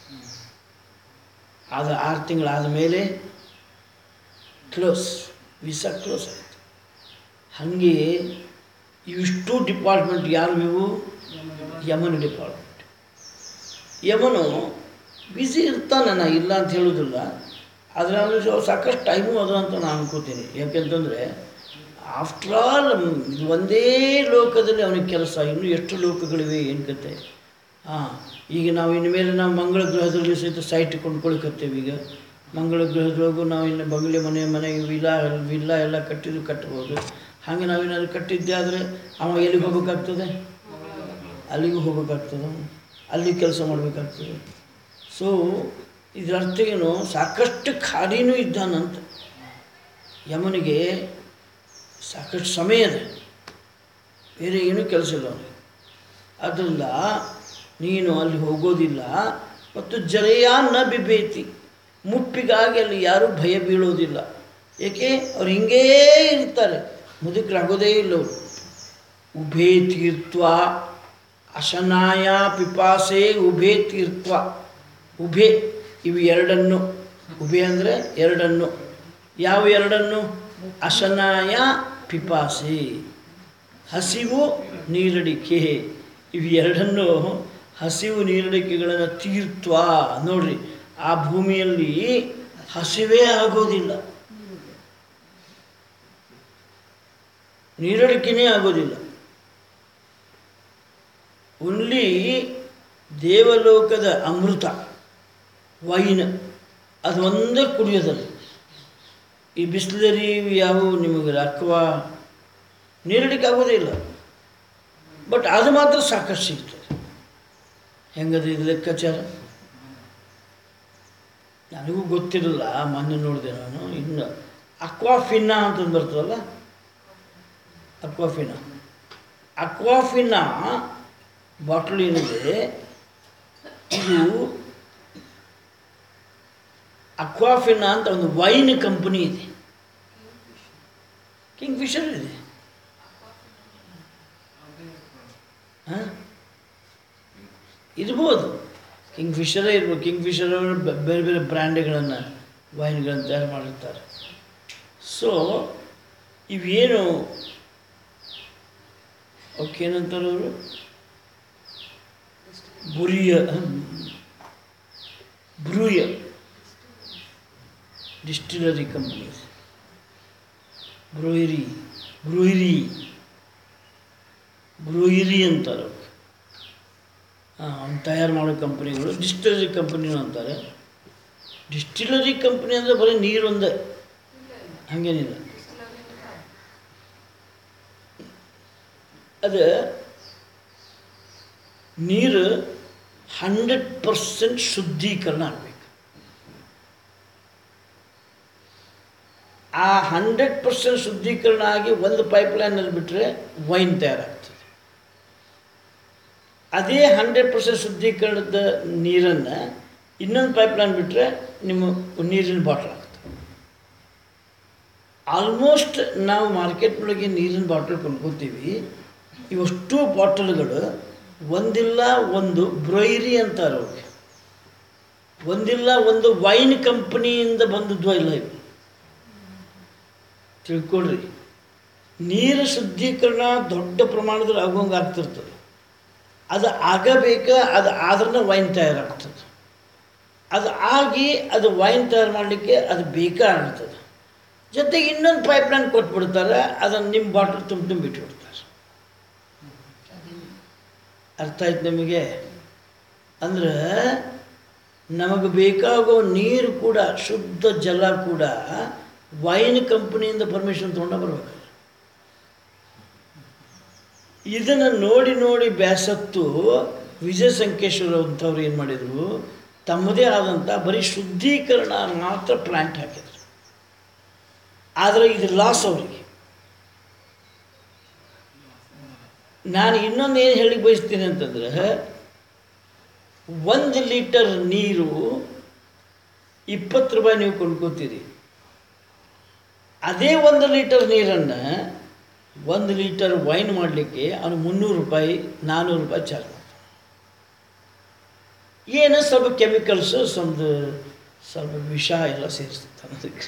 ಆದ ಆರು ತಿಂಗಳಾದ ಮೇಲೆ ಕ್ಲೋಸ್ ವೀಸಾ ಕ್ಲೋಸ್ ಆಯಿತು ಹಾಗೆ ಇವಿಷ್ಟು ಡಿಪಾರ್ಟ್ಮೆಂಟ್ ಯಾರು ಇವು ಯಮನ್ ಡಿಪಾರ್ಟ್ಮೆಂಟ್ ಯಮನು ಬ್ಯುಸಿ ಇರ್ತಾನೆ ನಾ ಇಲ್ಲ ಅಂತ ಹೇಳೋದಿಲ್ಲ ಆದರೆ ಅವನು ಸ್ವಲ್ಪ ಸಾಕಷ್ಟು ಟೈಮು ಅದು ಅಂತ ನಾನು ಅನ್ಕೋತೀನಿ ಯಾಕೆಂತಂದರೆ ಆಫ್ಟರ್ ಆಲ್ ಇದು ಒಂದೇ ಲೋಕದಲ್ಲಿ ಅವನಿಗೆ ಕೆಲಸ ಇನ್ನೂ ಎಷ್ಟು ಲೋಕಗಳಿವೆ ಏನು ಕತೆ ಹಾಂ ಈಗ ನಾವು ಇನ್ಮೇಲೆ ನಾವು ಮಂಗಳ ಗ್ರಹದಲ್ಲಿ ಸಹಿತ ಸೈಟ್ ಕೊಂಡ್ಕೊಳ್ಕತ್ತೇವೆ ಈಗ ಮಂಗಳ ಗ್ರಹದೊಳಗೂ ನಾವು ಇನ್ನು ಬಂಗ್ಲೆ ಮನೆ ಮನೆ ವಿಲಾ ವಿಲ್ಲಾ ಎಲ್ಲ ಕಟ್ಟಿದ್ರು ಕಟ್ಬೋದು ಹಾಗೆ ನಾವೇನಾದ್ರು ಕಟ್ಟಿದ್ದೆ ಆದರೆ ಅವ ಎಲ್ಲಿಗೆ ಹೋಗ್ಬೇಕಾಗ್ತದೆ ಅಲ್ಲಿಗೂ ಹೋಗ್ಬೇಕಾಗ್ತದೆ ಅಲ್ಲಿ ಕೆಲಸ ಮಾಡಬೇಕಾಗ್ತದೆ ಸೊ ಇದರ ಅರ್ಥ ಏನು ಸಾಕಷ್ಟು ಖಾಲಿನೂ ಇದ್ದಾನಂತ ಯಮನಿಗೆ ಸಾಕಷ್ಟು ಸಮಯ ಇದೆ ಬೇರೆ ಏನೂ ಕೆಲಸ ಇಲ್ಲ ಅವನಿಗೆ ಆದ್ದರಿಂದ ನೀನು ಅಲ್ಲಿ ಹೋಗೋದಿಲ್ಲ ಮತ್ತು ಜರೆಯ ನ ಬಿಬೇತಿ ಮುಪ್ಪಿಗಾಗಿ ಅಲ್ಲಿ ಯಾರೂ ಭಯ ಬೀಳೋದಿಲ್ಲ ಏಕೆ ಅವ್ರು ಹಿಂಗೇ ಇರ್ತಾರೆ ಮುದುಕರಾಗೋದೇ ಇಲ್ಲ ಅವರು ಉಭೇ ತೀರ್ಥ ಅಶನಾಯ ಪಿಪಾಸೆ ಉಭೇ ತೀರ್ಥ ಉಭೆ ಇವು ಎರಡನ್ನು ಉಭೆ ಅಂದರೆ ಎರಡನ್ನು ಯಾವ ಎರಡನ್ನು ಅಶನಾಯ ಪಿಪಾಸೆ ಹಸಿವು ನೀರಡಿಕೆ ಇವು ಎರಡನ್ನು ಹಸಿವು ನೀರಡಿಕೆಗಳನ್ನು ತೀರ್ತ್ವ ನೋಡ್ರಿ ಆ ಭೂಮಿಯಲ್ಲಿ ಹಸಿವೇ ಆಗೋದಿಲ್ಲ ನೀರಡಿಕೆನೇ ಆಗೋದಿಲ್ಲ ಓನ್ಲಿ ದೇವಲೋಕದ ಅಮೃತ ವೈನ್ ಅದು ಒಂದೇ ಕುಡಿಯೋದಲ್ಲಿ ಈ ಬಿಸ್ಲರಿ ಯಾವುವು ನಿಮಗೆ ಅಕ್ವಾ ನೀರಡಿಕೆ ಆಗೋದೇ ಇಲ್ಲ ಬಟ್ ಅದು ಮಾತ್ರ ಸಾಕಷ್ಟು ಸಿಗ್ತದೆ ಹೆಂಗದು ಇದು ಲೆಕ್ಕಾಚಾರ ನನಗೂ ಗೊತ್ತಿರಲಿಲ್ಲ ಮೊನ್ನೆ ನೋಡಿದೆ ನಾನು ಇನ್ನು ಅಕ್ವಾಫಿನ್ನಾ ಅಂತ ಬರ್ತದಲ್ಲ ಅಕ್ವಾಫಿನಾ ಅಕ್ವಾಫಿನಾ ಬಾಟಲ್ ಏನಿದೆ ಇದು ಅಕ್ವಾಫಿನಾ ಅಂತ ಒಂದು ವೈನ್ ಕಂಪನಿ ಇದೆ ಕಿಂಗ್ ಫಿಶರ್ ಇದೆ ಹಾಂ ಇರ್ಬೋದು ಕಿಂಗ್ ಫಿಶರೇ ಇರ್ಬೋದು ಕಿಂಗ್ ಫಿಶರ್ ಅವರು ಬೆ- ಬೇರೆ ಬೇರೆ ಬ್ರ್ಯಾಂಡ್ಗಳನ್ನು ವೈನ್ಗಳನ್ನು ತಯಾರು ಮಾಡಿರ್ತಾರೆ ಸೊ ಇವೇನು ಅವಕ್ಕೇನಂತಾರೆ ಅವರು ಬುರಿಯ ಬ್ರೂಯ ಡಿಸ್ಟಿಲರಿ ಕಂಪನೀಸ್ ಬ್ರೂಯರಿ ಬ್ರೂಯರಿ ಬ್ರೂಯರಿ ಅಂತಾರೆ ಅವ್ಕೆ. ಹಾಂ ಅವ್ನು ತಯಾರು ಮಾಡೋ ಕಂಪ್ನಿಗಳು ಡಿಸ್ಟಿಲರಿ ಕಂಪ್ನಿನೂ ಅಂತಾರೆ ಡಿಸ್ಟಿಲರಿ ಕಂಪ್ನಿ ಅಂದರೆ ಬರೀ ನೀರು ಒಂದೇ ಹಾಗೇನಿಲ್ಲ ಅದು ನೀರು ಹಂಡ್ರೆಡ್ ಪರ್ಸೆಂಟ್ ಶುದ್ಧೀಕರಣ ಆಗಬೇಕು ಆ ಹಂಡ್ರೆಡ್ ಪರ್ಸೆಂಟ್ ಶುದ್ಧೀಕರಣ ಆಗಿ ಒಂದು ಪೈಪ್ಲೈನಲ್ಲಿ ಬಿಟ್ಟರೆ ವೈನ್ ತಯಾರಾಗ್ತದೆ ಅದೇ ಹಂಡ್ರೆಡ್ ಪರ್ಸೆಂಟ್ ಶುದ್ಧೀಕರಣದ ನೀರನ್ನು ಇನ್ನೊಂದು ಪೈಪ್ಲೈನ್ ಬಿಟ್ಟರೆ ನಿಮ್ಮ ನೀರಿನ ಬಾಟ್ಲ್ ಆಗ್ತದೆ ಆಲ್ಮೋಸ್ಟ್ ನಾವು ಮಾರ್ಕೆಟ್ನೊಳಗೆ ನೀರಿನ ಬಾಟಲ್ ಕೊಂಡ್ಕೊತೀವಿ ಇವಷ್ಟು ಬಾಟಲ್ಗಳು ಒಂದಿಲ್ಲ ಒಂದು ಬ್ರೊಯ್ರಿ ಅಂತಾರೆ ಅವ್ರಿಗೆ ಒಂದಿಲ್ಲ ಒಂದು ವೈನ್ ಕಂಪನಿಯಿಂದ ಬಂದದ್ವ ಇಲ್ಲ ಇವು ತಿಳ್ಕೊಳ್ರಿ ನೀರು ಶುದ್ಧೀಕರಣ ದೊಡ್ಡ ಪ್ರಮಾಣದಲ್ಲಿ ಆಗೋಂಗೆ ಆಗ್ತಿರ್ತದೆ ಅದು ಆಗಬೇಕ ಅದು ಆದ್ರೆ ವೈನ್ ತಯಾರಾಗ್ತದೆ ಅದು ಆಗಿ ಅದು ವೈನ್ ತಯಾರು ಮಾಡಲಿಕ್ಕೆ ಅದು ಬೇಕಾಗ್ತದೆ ಜೊತೆಗೆ ಇನ್ನೊಂದು ಪೈಪ್ಲೈನ್ ಕೊಟ್ಬಿಡ್ತಾರೆ ಅದನ್ನು ನಿಮ್ಮ ಬಾಟಲ್ ತುಂಬ ತುಂಬ ಬಿಟ್ಬಿಡ್ತಾರೆ ಅರ್ಥ ಆಯ್ತು ನಿಮಗೆ ಅಂದ್ರೆ ನಮಗೆ ಬೇಕಾಗೋ ನೀರು ಕೂಡ ಶುದ್ಧ ಜಲ ಕೂಡ ವೈನ್ ಕಂಪನಿಯಿಂದ ಪರ್ಮಿಷನ್ ತೊಗೊಂಡು ಬರಬೇಕು ಇದನ್ನು ನೋಡಿ ನೋಡಿ ಬ್ಯಾಸತ್ತು ವಿಜಯ ಸಂಕೇಶ್ವರ ಅಂಥವ್ರು ಏನು ಮಾಡಿದರು ತಮ್ಮದೇ ಆದಂಥ ಬರೀ ಶುದ್ಧೀಕರಣ ಮಾತ್ರ ಪ್ಲ್ಯಾಂಟ್ ಹಾಕಿದ್ರು ಆದರೆ ಇದು ಲಾಸ್ ಅವರಿಗೆ ನಾನು ಇನ್ನೊಂದು ಏನು ಹೇಳಿ ಬಯಸ್ತೀನಿ ಅಂತಂದ್ರೆ ಒಂದು ಲೀಟರ್ ನೀರು ಇಪ್ಪತ್ತು ರೂಪಾಯಿ ನೀವು ಕೊಂಡ್ಕೋತೀರಿ ಅದೇ ಒಂದು ಲೀಟರ್ ನೀರನ್ನು ಒಂದು ಲೀಟರ್ ವೈನ್ ಮಾಡಲಿಕ್ಕೆ ಅವನು ಮುನ್ನೂರು ರೂಪಾಯಿ ನಾನ್ನೂರು ರೂಪಾಯಿ ಚಾರ್ಜ್ ಮಾಡ್ತಾನೆ ಏನು ಸ್ವಲ್ಪ ಕೆಮಿಕಲ್ಸು ಸ್ವಲ್ಪ ಸ್ವಲ್ಪ ವಿಷ ಎಲ್ಲ ಸೇರಿಸ್ತಾನೆ ಅದಕ್ಕೆ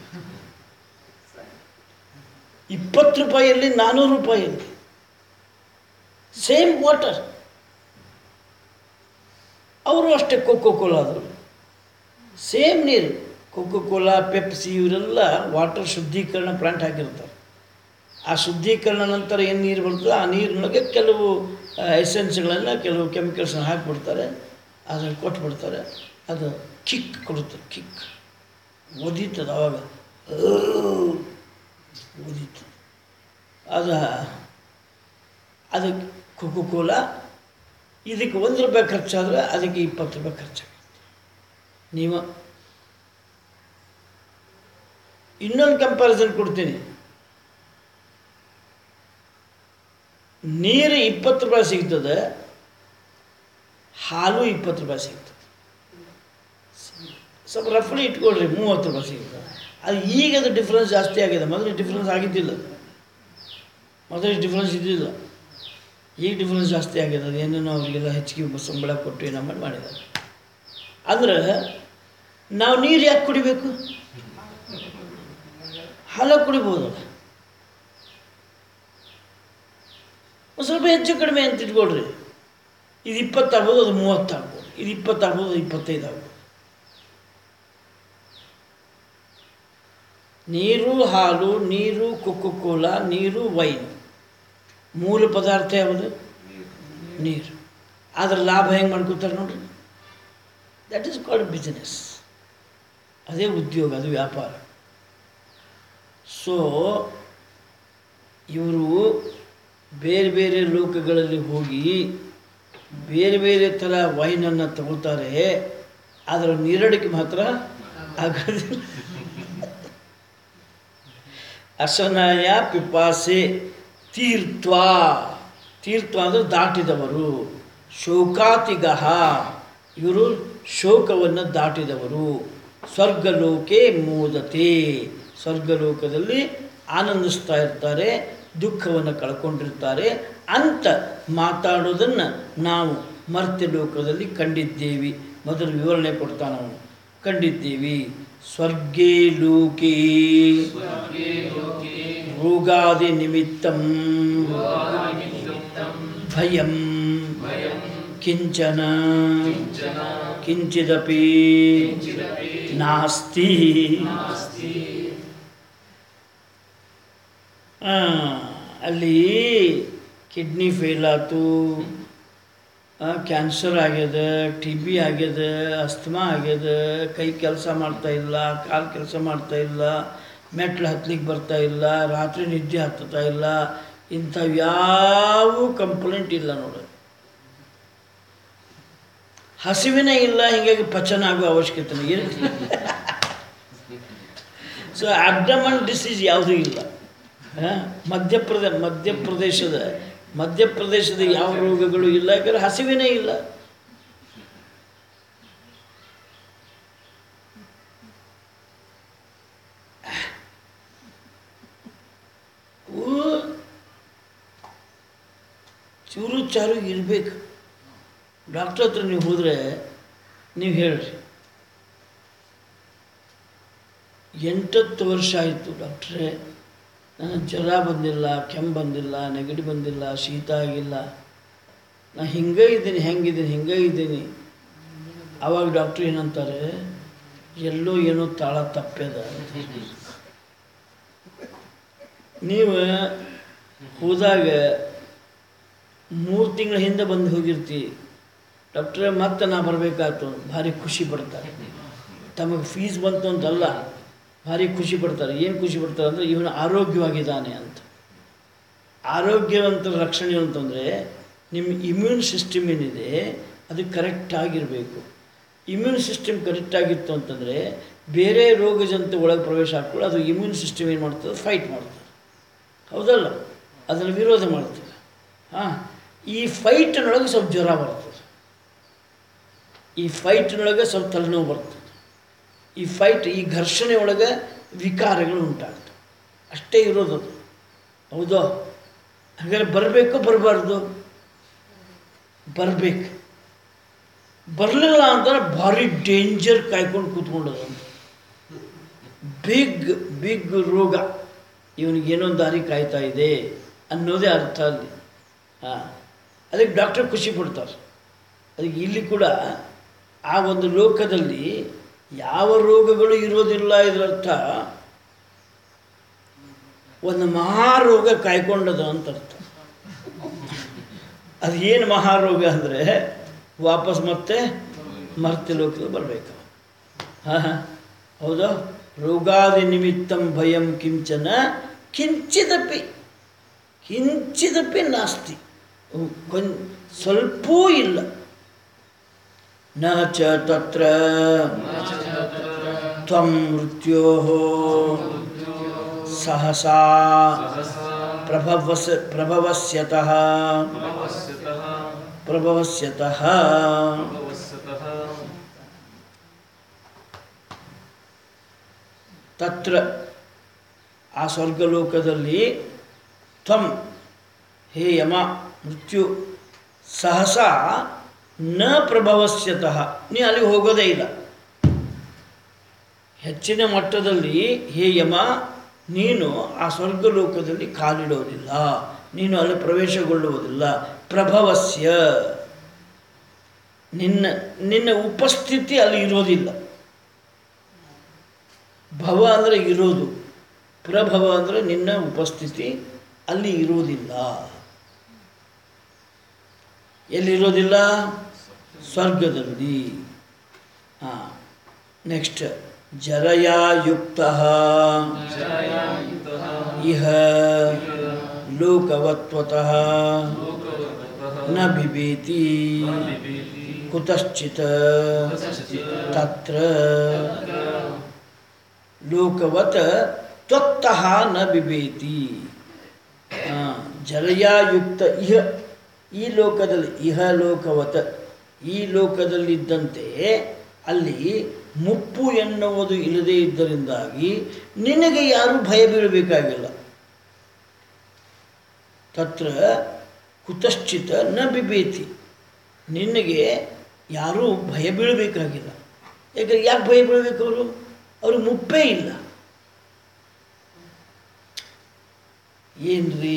ಇಪ್ಪತ್ತು ರೂಪಾಯಲ್ಲಿ ನಾನ್ನೂರು ರೂಪಾಯಲ್ಲಿ ಸೇಮ್ ವಾಟರ್ ಅವರು ಅಷ್ಟೇ ಕೊಕ್ಕೋ ಕೋಲಾ ಆದರು ಸೇಮ್ ನೀರು ಕೊಕ್ಕೋ ಕೋಲಾ ಪೆಪ್ಸಿ ಇವರೆಲ್ಲ ವಾಟರ್ ಶುದ್ಧೀಕರಣ ಪ್ಲಾಂಟ್ ಹಾಕಿರ್ತಾರೆ ಆ ಶುದ್ಧೀಕರಣ ನಂತರ ಏನು ನೀರು ಬರ್ತದೆ ಆ ನೀರಿನೊಳಗೆ ಕೆಲವು ಎಸೆನ್ಸ್ಗಳನ್ನು ಕೆಲವು ಕೆಮಿಕಲ್ಸನ್ನ ಹಾಕಿಬಿಡ್ತಾರೆ ಅದನ್ನು ಕೊಟ್ಬಿಡ್ತಾರೆ ಅದು ಕಿಕ್ ಕೊಡುತ್ತೆ ಕಿಕ್ ಒದೀತದೆ ಅವಾಗ ಒದೀತದೆ ಅದು ಅದಕ್ಕೆ ಕೊಕೋ ಕೋಲಾ ಇದಕ್ಕೆ ಒಂದು ರೂಪಾಯಿ ಖರ್ಚಾದರೆ ಅದಕ್ಕೆ ಇಪ್ಪತ್ತು ರೂಪಾಯಿ ಖರ್ಚಾಗುತ್ತೆ ನೀವು ಇನ್ನೊಂದು ಕಂಪ್ಯಾರಿಸನ್ ಕೊಡ್ತೀನಿ ನೀರು ಇಪ್ಪತ್ತು ರೂಪಾಯಿ ಸಿಗ್ತದೆ ಹಾಲು ಇಪ್ಪತ್ತು ರೂಪಾಯಿ ಸಿಗ್ತದೆ ಸ್ವಲ್ಪ ರಫ್ಲಿ ಇಟ್ಕೊಳ್ರಿ ಮೂವತ್ತು ರೂಪಾಯಿ ಸಿಗ್ತದೆ ಅದು ಈಗ ಅದು ಡಿಫ್ರೆನ್ಸ್ ಜಾಸ್ತಿ ಆಗಿದೆ ಮೊದಲು ಡಿಫ್ರೆನ್ಸ್ ಆಗಿದ್ದಿಲ್ಲ ಮೊದಲು ಡಿಫ್ರೆನ್ಸ್ ಇದ್ದಿಲ್ಲ ಈಗ ಡಿಫ್ರೆನ್ಸ್ ಜಾಸ್ತಿ ಆಗಿದೆ ಅದು ಏನೇನೋ ಅವರಿಗೆಲ್ಲ ಹೆಚ್ಚಿಗೆ ಸಂಬಳ ಕೊಟ್ಟು ಏನೋ ಮಾಡಿ ಮಾಡಿದ್ದಾರೆ ಅಂದ್ರೆ ನಾವು ನೀರು ಯಾಕೆ ಕುಡಿಬೇಕು ಹಾಲು ಕುಡಿಬೋದಲ್ಲ ಒಂದು ಸ್ವಲ್ಪ ಹೆಚ್ಚು ಕಡಿಮೆ ಅಂತ ಇಟ್ಕೊಳ್ರಿ ಇದು ಇಪ್ಪತ್ತಾಗ್ಬೋದು ಅದು ಮೂವತ್ತಾಗ್ಬೋದು ಇದು ಇಪ್ಪತ್ತಾಗ್ಬೋದು ಅದು ಇಪ್ಪತ್ತೈದು ಆಗ್ಬೋದು ನೀರು ಹಾಲು ನೀರು ಕೊಕ್ಕೋ ಕೋಲಾ ನೀರು ವೈನ್ ಮೂಲ ಪದಾರ್ಥ ಯಾವುದು ನೀರು ಅದ್ರ ಲಾಭ ಹೆಂಗೆ ಮಾಡ್ಕೋತಾರೆ ನೋಡ್ರಿ ದಟ್ ಈಸ್ ಕಾಲ್ಡ್ ಬಿಸ್ನೆಸ್ ಅದೇ ಉದ್ಯೋಗ ಅದು ವ್ಯಾಪಾರ ಸೊ ಇವರು ಬೇರೆ ಬೇರೆ ಲೋಕಗಳಲ್ಲಿ ಹೋಗಿ ಬೇರೆ ಬೇರೆ ಥರ ವೈನನ್ನು ತಗೊಳ್ತಾರೆ ಅದರ ನೀರಡಿಕೆ ಮಾತ್ರ ಆಗೋದಿಲ್ಲ ಅಸನಾಯ ಪಿಪಾಸೆ ತೀರ್ಥ ತೀರ್ಥ ಅಂದರೆ ದಾಟಿದವರು ಶೋಕಾತಿಗಹ ಇವರು ಶೋಕವನ್ನು ದಾಟಿದವರು ಸ್ವರ್ಗಲೋಕೆ ಮೋದತೆ ಸ್ವರ್ಗಲೋಕದಲ್ಲಿ ಆನಂದಿಸ್ತಾ ಇರ್ತಾರೆ ದುಃಖವನ್ನು ಕಳ್ಕೊಂಡಿರ್ತಾರೆ ಅಂತ ಮಾತಾಡೋದನ್ನು ನಾವು ಮರ್ತ್ಯ ಲೋಕದಲ್ಲಿ ಕಂಡಿದ್ದೇವೆ ಮೊದಲು ವಿವರಣೆ ಕೊಡ್ತಾನೆ ಅವನು ಕಂಡಿದ್ದೇವೆ ಸ್ವರ್ಗೇ ಲೋಕೇ ರೋಗಾದಿ ನಿಮಿತ್ತಂ ಭಯಂ ಕಿಂಚನ ಕಿಂಚಿದಪಿ ನಾಸ್ತಿ ಆ, ಅಲ್ಲಿ ಕಿಡ್ನಿ ಫೇಲ್ ಆಯ್ತು ಕ್ಯಾನ್ಸರ್ ಆಗ್ಯದ ಟಿ ಬಿ ಆಗ್ಯದ ಅಸ್ತಮಾ ಆಗ್ಯದ ಕೈ ಕೆಲಸ ಮಾಡ್ತಾ ಇಲ್ಲ ಕಾಲು ಕೆಲಸ ಮಾಡ್ತಾ ಇಲ್ಲ ಮೆಟ್ಲು ಹತ್ಲಿಕ್ಕೆ ಬರ್ತಾ ಇಲ್ಲ ರಾತ್ರಿ ನಿದ್ದೆ ಹತ್ತುತ್ತಾ ಇಲ್ಲ ಇಂಥವು ಯಾವ ಕಂಪ್ಲೇಂಟ್ ಇಲ್ಲ ನೋಡು ಹಸಿವಿನೇ ಇಲ್ಲ ಹೀಗಾಗಿ ಪಚನ ಆಗೋ ಅವಶ್ಯಕತೆ ಇರಲಿಲ್ಲ ಸೊ ಅಬ್ಡಮನ್ ಡಿಸೀಸ್ ಯಾವುದೂ ಇಲ್ಲ ಆ, ಮಧ್ಯಪ್ರದೇ ಮಧ್ಯಪ್ರದೇಶದ ಮಧ್ಯಪ್ರದೇಶದ ಯಾವ ರೋಗಗಳು ಇಲ್ಲ ಯಾಕಂದ್ರೆ ಹಸಿವಿನೇ ಇಲ್ಲ ಅವು ಚೂರು ಚಾರು ಇರಬೇಕು ಡಾಕ್ಟ್ರ್ ಹತ್ರ ನೀವು ಹೋದರೆ ನೀವು ಹೇಳ್ರಿ ಎಂಟತ್ತು ವರ್ಷ ಆಯಿತು ಡಾಕ್ಟ್ರೇ ನನಗೆ ಜ್ವರ ಬಂದಿಲ್ಲ ಕೆಮ್ಮು ಬಂದಿಲ್ಲ ನೆಗಡಿ ಬಂದಿಲ್ಲ ಶೀತ ಆಗಿಲ್ಲ ನಾ ಹಿಂಗೆ ಇದ್ದೀನಿ ಹೆಂಗಿದ್ದೀನಿ ಹಿಂಗೆ ಇದ್ದೀನಿ ಆವಾಗ ಡಾಕ್ಟ್ರ್ ಏನಂತಾರೆ ಎಲ್ಲೋ ಏನೋ ತಾಳ ತಪ್ಪ್ಯದ ಅಂತ. ನೀವು ಹೋದಾಗ ಮೂರು ತಿಂಗಳ ಹಿಂದೆ ಬಂದು ಹೋಗಿರ್ತಿ ಡಾಕ್ಟ್ರೇ ಮತ್ತೆ ನಾ ಬರಬೇಕಾಯ್ತು ಭಾರಿ ಖುಷಿ ಪಡ್ತಾರೆ ತಮಗೆ ಫೀಸ್ ಬಂತು ಅಂತಲ್ಲ ಭಾರಿ ಖುಷಿ ಪಡ್ತಾರೆ ಏನು ಖುಷಿ ಪಡ್ತಾರೆ ಅಂದರೆ ಇವನು ಆರೋಗ್ಯವಾಗಿದ್ದಾನೆ ಅಂತ ಆರೋಗ್ಯವಂತರ ರಕ್ಷಣೆ ಅಂತಂದರೆ ನಿಮ್ಮ ಇಮ್ಯೂನ್ ಸಿಸ್ಟಮ್ ಏನಿದೆ ಅದು ಕರೆಕ್ಟಾಗಿರಬೇಕು ಇಮ್ಯೂನ್ ಸಿಸ್ಟಮ್ ಕರೆಕ್ಟಾಗಿತ್ತು ಅಂತಂದರೆ ಬೇರೆ ರೋಗ ಜಂತು ಒಳಗೆ ಪ್ರವೇಶ ಹಾಕ್ಕೊಳ್ಳಿ ಅದು ಇಮ್ಯೂನ್ ಸಿಸ್ಟಮ್ ಏನು ಮಾಡ್ತದೆ ಫೈಟ್ ಮಾಡ್ತದೆ ಹೌದಲ್ಲ ಅದನ್ನು ವಿರೋಧ ಮಾಡ್ತದೆ ಹಾಂ ಈ ಫೈಟ್ನೊಳಗೆ ಸ್ವಲ್ಪ ಜ್ವರ ಬರ್ತದೆ ಈ ಫೈಟ್ನೊಳಗೆ ಸ್ವಲ್ಪ ತಲೆನೋವು ಬರ್ತದೆ ಈ ಫೈಟ್ ಈ ಘರ್ಷಣೆ ಒಳಗೆ ವಿಕಾರಗಳು ಉಂಟಾಗ್ತವೆ ಅಷ್ಟೇ ಇರೋದು ಅದು ಹೌದೋ ಹಾಗಾದ್ರೆ ಬರಬೇಕು ಬರಬಾರ್ದು ಬರಬೇಕು ಬರಲಿಲ್ಲ ಅಂತಂದ್ರೆ ಭಾರಿ ಡೇಂಜರ್ ಕಾಯ್ಕೊಂಡು ಕೂತ್ಕೊಂಡದು ಬಿಗ್ ಬಿಗ್ ರೋಗ ಇವನಿಗೆ ಏನೊಂದು ದಾರಿ ಕಾಯ್ತಾ ಇದೆ ಅನ್ನೋದೇ ಅರ್ಥ ಅಲ್ಲಿ ಹಾಂ ಅದಕ್ಕೆ ಡಾಕ್ಟರ್ ಖುಷಿ ಪಡ್ತಾರೆ ಅದಕ್ಕೆ ಇಲ್ಲಿ ಕೂಡ ಆ ಒಂದು ಲೋಕದಲ್ಲಿ ಯಾವ ರೋಗಗಳು ಇರೋದಿಲ್ಲ ಇದರರ್ಥ ಒಂದು ಮಹಾರೋಗ ಕಾಯ್ಕೊಂಡದ ಅಂತ ಅರ್ಥ ಅದು ಏನು ಮಹಾರೋಗ ಅಂದರೆ ವಾಪಸ್ ಮತ್ತೆ ಮರ್ತ್ಯ ಲೋಕದಲ್ಲಿ ಬರಬೇಕು ಹಾಂ ಹೌದಾ ರೋಗಾದಿ ನಿಮಿತ್ತಂ ಭಯಂ ಕಿಂಚನ ಕಿಂಚಿದಪಿ ಕಿಂಚಿದಪಿ ನಾಸ್ತಿ ಕೊಂಚ ಸ್ವಲ್ಪವೂ ಇಲ್ಲ ನ ಚ ತತ್ರ ತ್ವಂ ಮೃತ್ಯೋ ಸಹಸಾ ಪ್ರಭವಸ್ ಪ್ರಭವಸ್ಯತಃ ಭವಸ್ಯತಃ ಪ್ರಭವಸ್ಯತಃ ಭವಸ್ಯತಃ ತತ್ರ ಆ ಸ್ವರ್ಗಲೋಕದಲ್ಲಿ ತ್ವಂ ಹೇ ಯಮ ಮೃತ್ಯು ಸಹಸ ನ ಪ್ರಭವಸ್ಯತಃ ನೀ ಅಲ್ಲಿಗೆ ಹೋಗೋದೇ ಇಲ್ಲ ಹೆಚ್ಚಿನ ಮಟ್ಟದಲ್ಲಿ ಹೇ ಯಮ ನೀನು ಆ ಸ್ವರ್ಗಲೋಕದಲ್ಲಿ ಕಾಲಿಡೋದಿಲ್ಲ ನೀನು ಅಲ್ಲಿ ಪ್ರವೇಶಗೊಳ್ಳುವುದಿಲ್ಲ ಪ್ರಭವಸ್ಯ ನಿನ್ನ ನಿನ್ನ ಉಪಸ್ಥಿತಿ ಅಲ್ಲಿ ಇರೋದಿಲ್ಲ ಭವ ಅಂದರೆ ಇರೋದು ಪ್ರಭವ ಅಂದರೆ ನಿನ್ನ ಉಪಸ್ಥಿತಿ ಅಲ್ಲಿ ಇರುವುದಿಲ್ಲ ಎಲ್ಲಿರೋದಿಲ್ಲ ಸ್ವರ್ಗದಲ್ಲಿ ಹಾಂ ನೆಕ್ಸ್ಟ್ ಜರಯಾಯುಕ್ತ ಇಹ ಲೋಕವತ್ವತಃ ನ ಬಿಬೇತಿ ಕುತಶ್ಚಿತ್ ತತ್ರ ಲೋಕವತ್ ತ್ವತ್ತಃ ನ ಬಿಬೇತಿ ಆ, ಜಲಯಾಯುಕ್ತ ಇಹ ಈ ಲೋಕದಲ್ಲಿ ಇಹ ಲೋಕವತ ಈ ಲೋಕದಲ್ಲಿದ್ದಂತೆ ಅಲ್ಲಿ ಮುಪ್ಪು ಎನ್ನುವುದು ಇಲ್ಲದೇ ಇದ್ದರಿಂದಾಗಿ ನಿನಗೆ ಯಾರೂ ಭಯ ಬೀಳಬೇಕಾಗಿಲ್ಲ ತತ್ರ ಕುತಶ್ಚಿತ ನ ಬಿಬೇತಿ ನಿನಗೆ ಯಾರೂ ಭಯ ಬೀಳಬೇಕಾಗಿಲ್ಲ ಯಾಕಂದ್ರೆ ಯಾಕೆ ಭಯ ಬೀಳಬೇಕು ಅವರು ಅವರು ಮುಪ್ಪೇ ಇಲ್ಲ ಏನ್ರಿ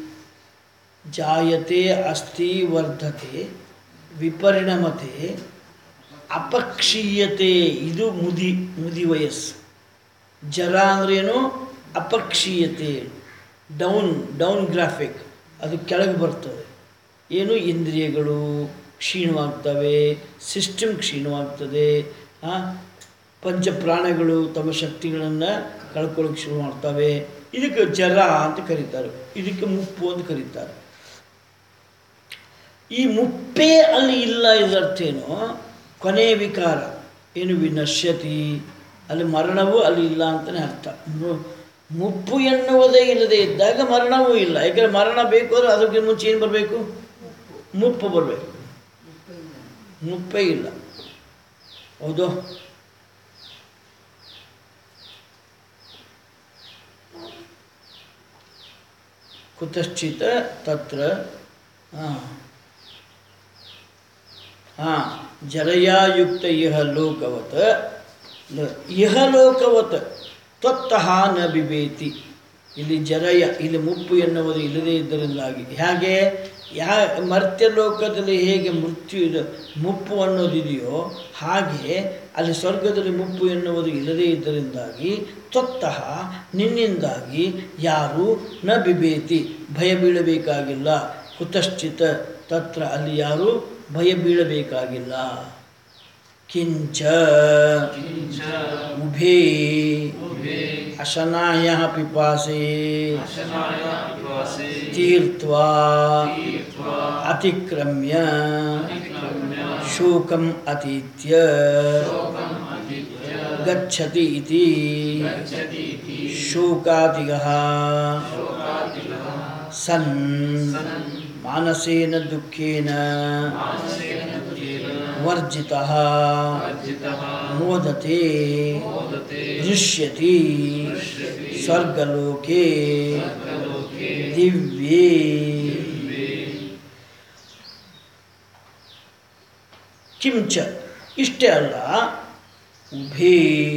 ಜಾಯತೆ ಅಸ್ಥಿ ವರ್ಧತೆ ವಿಪರಿಣಮತೆ ಅಪಕ್ಷೀಯತೆ ಇದು ಮುದಿ ಮುದಿ ವಯಸ್ಸು ಜರ ಅಂದ್ರೇನು ಅಪಕ್ಷೀಯತೆ ಡೌನ್ ಡೌನ್ ಗ್ರಾಫಿಕ್ ಅದು ಕೆಳಗೆ ಬರ್ತದೆ ಏನು ಇಂದ್ರಿಯಗಳು ಕ್ಷೀಣವಾಗ್ತವೆ ಸಿಸ್ಟಮ್ ಕ್ಷೀಣವಾಗ್ತದೆ ಆ, ಪಂಚಪ್ರಾಣಗಳು ತಮ್ಮ ಶಕ್ತಿಗಳನ್ನು ಕಳ್ಕೊಳ್ಳೋಕೆ ಶುರು ಮಾಡ್ತವೆ ಇದಕ್ಕೆ ಜರ ಅಂತ ಕರೀತಾರೆ ಇದಕ್ಕೆ ಮುಪ್ಪು ಅಂತ ಕರೀತಾರೆ ಈ ಮುಪ್ಪೇ ಅಲ್ಲಿ ಇಲ್ಲ ಇದರ್ಥ ಏನು ಕೊನೆಯ ವಿಕಾರ ಏನು ವಿನಶ್ಯತಿ ಅಲ್ಲಿ ಮರಣವೂ ಅಲ್ಲಿ ಇಲ್ಲ ಅಂತಲೇ ಅರ್ಥ ಮು- ಮುಪ್ಪು ಎನ್ನುವುದೇ ಇಲ್ಲದೆ ಇದ್ದಾಗ ಮರಣವೂ ಇಲ್ಲ ಯಾಕಂದರೆ ಮರಣ ಬೇಕು ಅಂದರೆ ಅದಕ್ಕೆ ಮುಂಚೆ ಏನು ಬರಬೇಕು ಮುಪ್ಪು ಬರಬೇಕು ಮುಪ್ಪೇ ಇಲ್ಲ ಹೌದು ಕುತಶ್ಚಿತ ತತ್ರ ಹಾಂ ಹಾಂ ಜಲಯಾಯುಕ್ತ ಇಹ ಲೋಕವತ್ ಲ- ಇಹ ಲೋಕವತ್ ತ್ವತ್ತಃ ನ ಬಿಬೇತಿ ಇಲ್ಲಿ ಜರಯ ಇಲ್ಲಿ ಮುಪ್ಪು ಎನ್ನುವುದು ಇಲ್ಲದೇ ಇದ್ದರಿಂದಾಗಿ ಹೇಗೆ ಯಾ ಮರ್ತ್ಯ ಲೋಕದಲ್ಲಿ ಹೇಗೆ ಮೃತ್ಯು ಇದು ಮುಪ್ಪು ಅನ್ನೋದಿದೆಯೋ ಹಾಗೆ ಅಲ್ಲಿ ಸ್ವರ್ಗದಲ್ಲಿ ಮುಪ್ಪು ಎನ್ನುವುದು ಇಲ್ಲದೇ ಇದ್ದರಿಂದಾಗಿ ತ್ವತ್ತಃ ನಿನ್ನಿಂದಾಗಿ ಯಾರೂ ನ ಬಿಬೇತಿ ಭಯ ಬೀಳಬೇಕಾಗಿಲ್ಲ ಕುತಶ್ಚಿತ ತತ್ರ ಅಲ್ಲಿ ಯಾರೂ ಭಯ ಬೀಳಬೇಕಾಗಿಲ್ಲ ಕಿಂಚ ಉಭೇ ಅಶನಾಯ ಪಿಪಾಸೆ ತೀರ್ತ್ವಾ ಅತಿಕ್ರಮ್ಯ ಶೋಕಂ ಅತೀತ್ಯ ಗಚ್ಚತಿ ಇತಿ ಶೋಕಾದಿಗಃ ಸನ್ ಮಾನಸೇನ ದುಃಖೇನ ವರ್ಜಿತಃ ಮೋದತೆ ದೃಶ್ಯತಿ ಸ್ವರ್ಗಲೋಕೆ ದಿವ್ಯೇ ಕಿಂಚ ಇಷ್ಟೇ ಅಲ್ಲ ಉಭೇ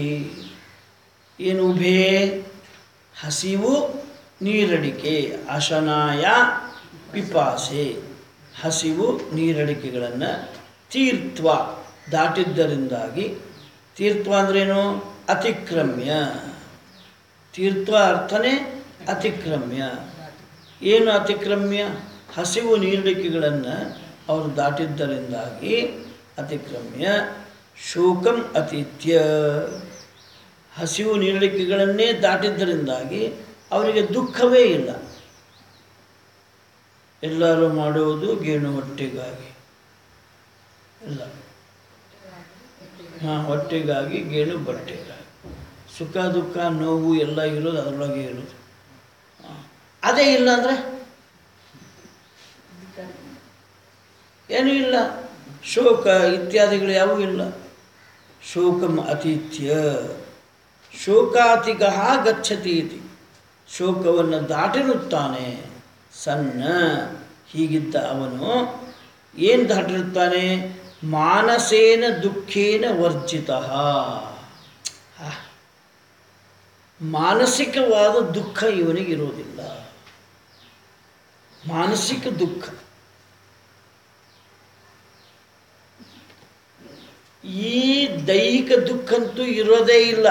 ಏನು ಉಭೇ ಹಸಿವು ನೀರಡಿಕೆ ಅಶನಾಯ ಪಿಪಾಸೆ ಹಸಿವು ನೀರಡಿಕೆಗಳನ್ನು ತೀರ್ತ್ವ ದಾಟಿದ್ದರಿಂದಾಗಿ ತೀರ್ತ್ವ ಅಂದ್ರೇನು ಅತಿಕ್ರಮ್ಯ ತೀರ್ತ್ವ ಅರ್ಥನೇ ಅತಿಕ್ರಮ್ಯ ಏನು ಅತಿಕ್ರಮ್ಯ ಹಸಿವು ನೀರಡಿಕೆಗಳನ್ನು ಅವರು ದಾಟಿದ್ದರಿಂದಾಗಿ ಅತಿಕ್ರಮ್ಯ ಶೋಕಂ ಅತಿಥ್ಯ ಹಸಿವು ನೀರಡಿಕೆಗಳನ್ನೇ ದಾಟಿದ್ದರಿಂದಾಗಿ ಅವರಿಗೆ ದುಃಖವೇ ಇಲ್ಲ ಎಲ್ಲರೂ ಮಾಡುವುದು ಗೇಣು ಹೊಟ್ಟೆಗಾಗಿ ಇಲ್ಲ ಹಾಂ ಹೊಟ್ಟೆಗಾಗಿ ಗೇಣು ಬಟ್ಟೆಗಾಗಿ ಸುಖ ದುಃಖ ನೋವು ಎಲ್ಲ ಇರೋದು ಅದರೊಳಗೆ ಇರೋದು ಹಾ. ಅದೇ ಇಲ್ಲ ಅಂದರೆ ಏನೂ ಇಲ್ಲ ಶೋಕ ಇತ್ಯಾದಿಗಳು ಯಾವೂ ಇಲ್ಲ ಶೋಕಂ ಅತಿಥ್ಯ ಶೋಕಾತಿಗಃ ಗಚ್ಚತಿ ಇತಿ ಶೋಕವನ್ನು ದಾಟಿರುತ್ತಾನೆ ಸಣ್ಣ ಹೀಗಿದ್ದ ಅವನು ಏನು ದಾಟಿರುತ್ತಾನೆ ಮಾನಸೇನ ದುಃಖೇನ ವರ್ಜಿತ ಮಾನಸಿಕವಾದ ದುಃಖ ಇವನಿಗೆ ಇರೋದಿಲ್ಲ ಮಾನಸಿಕ ದುಃಖ ಈ ದೈಹಿಕ ದುಃಖ ಅಂತೂ ಇರೋದೇ ಇಲ್ಲ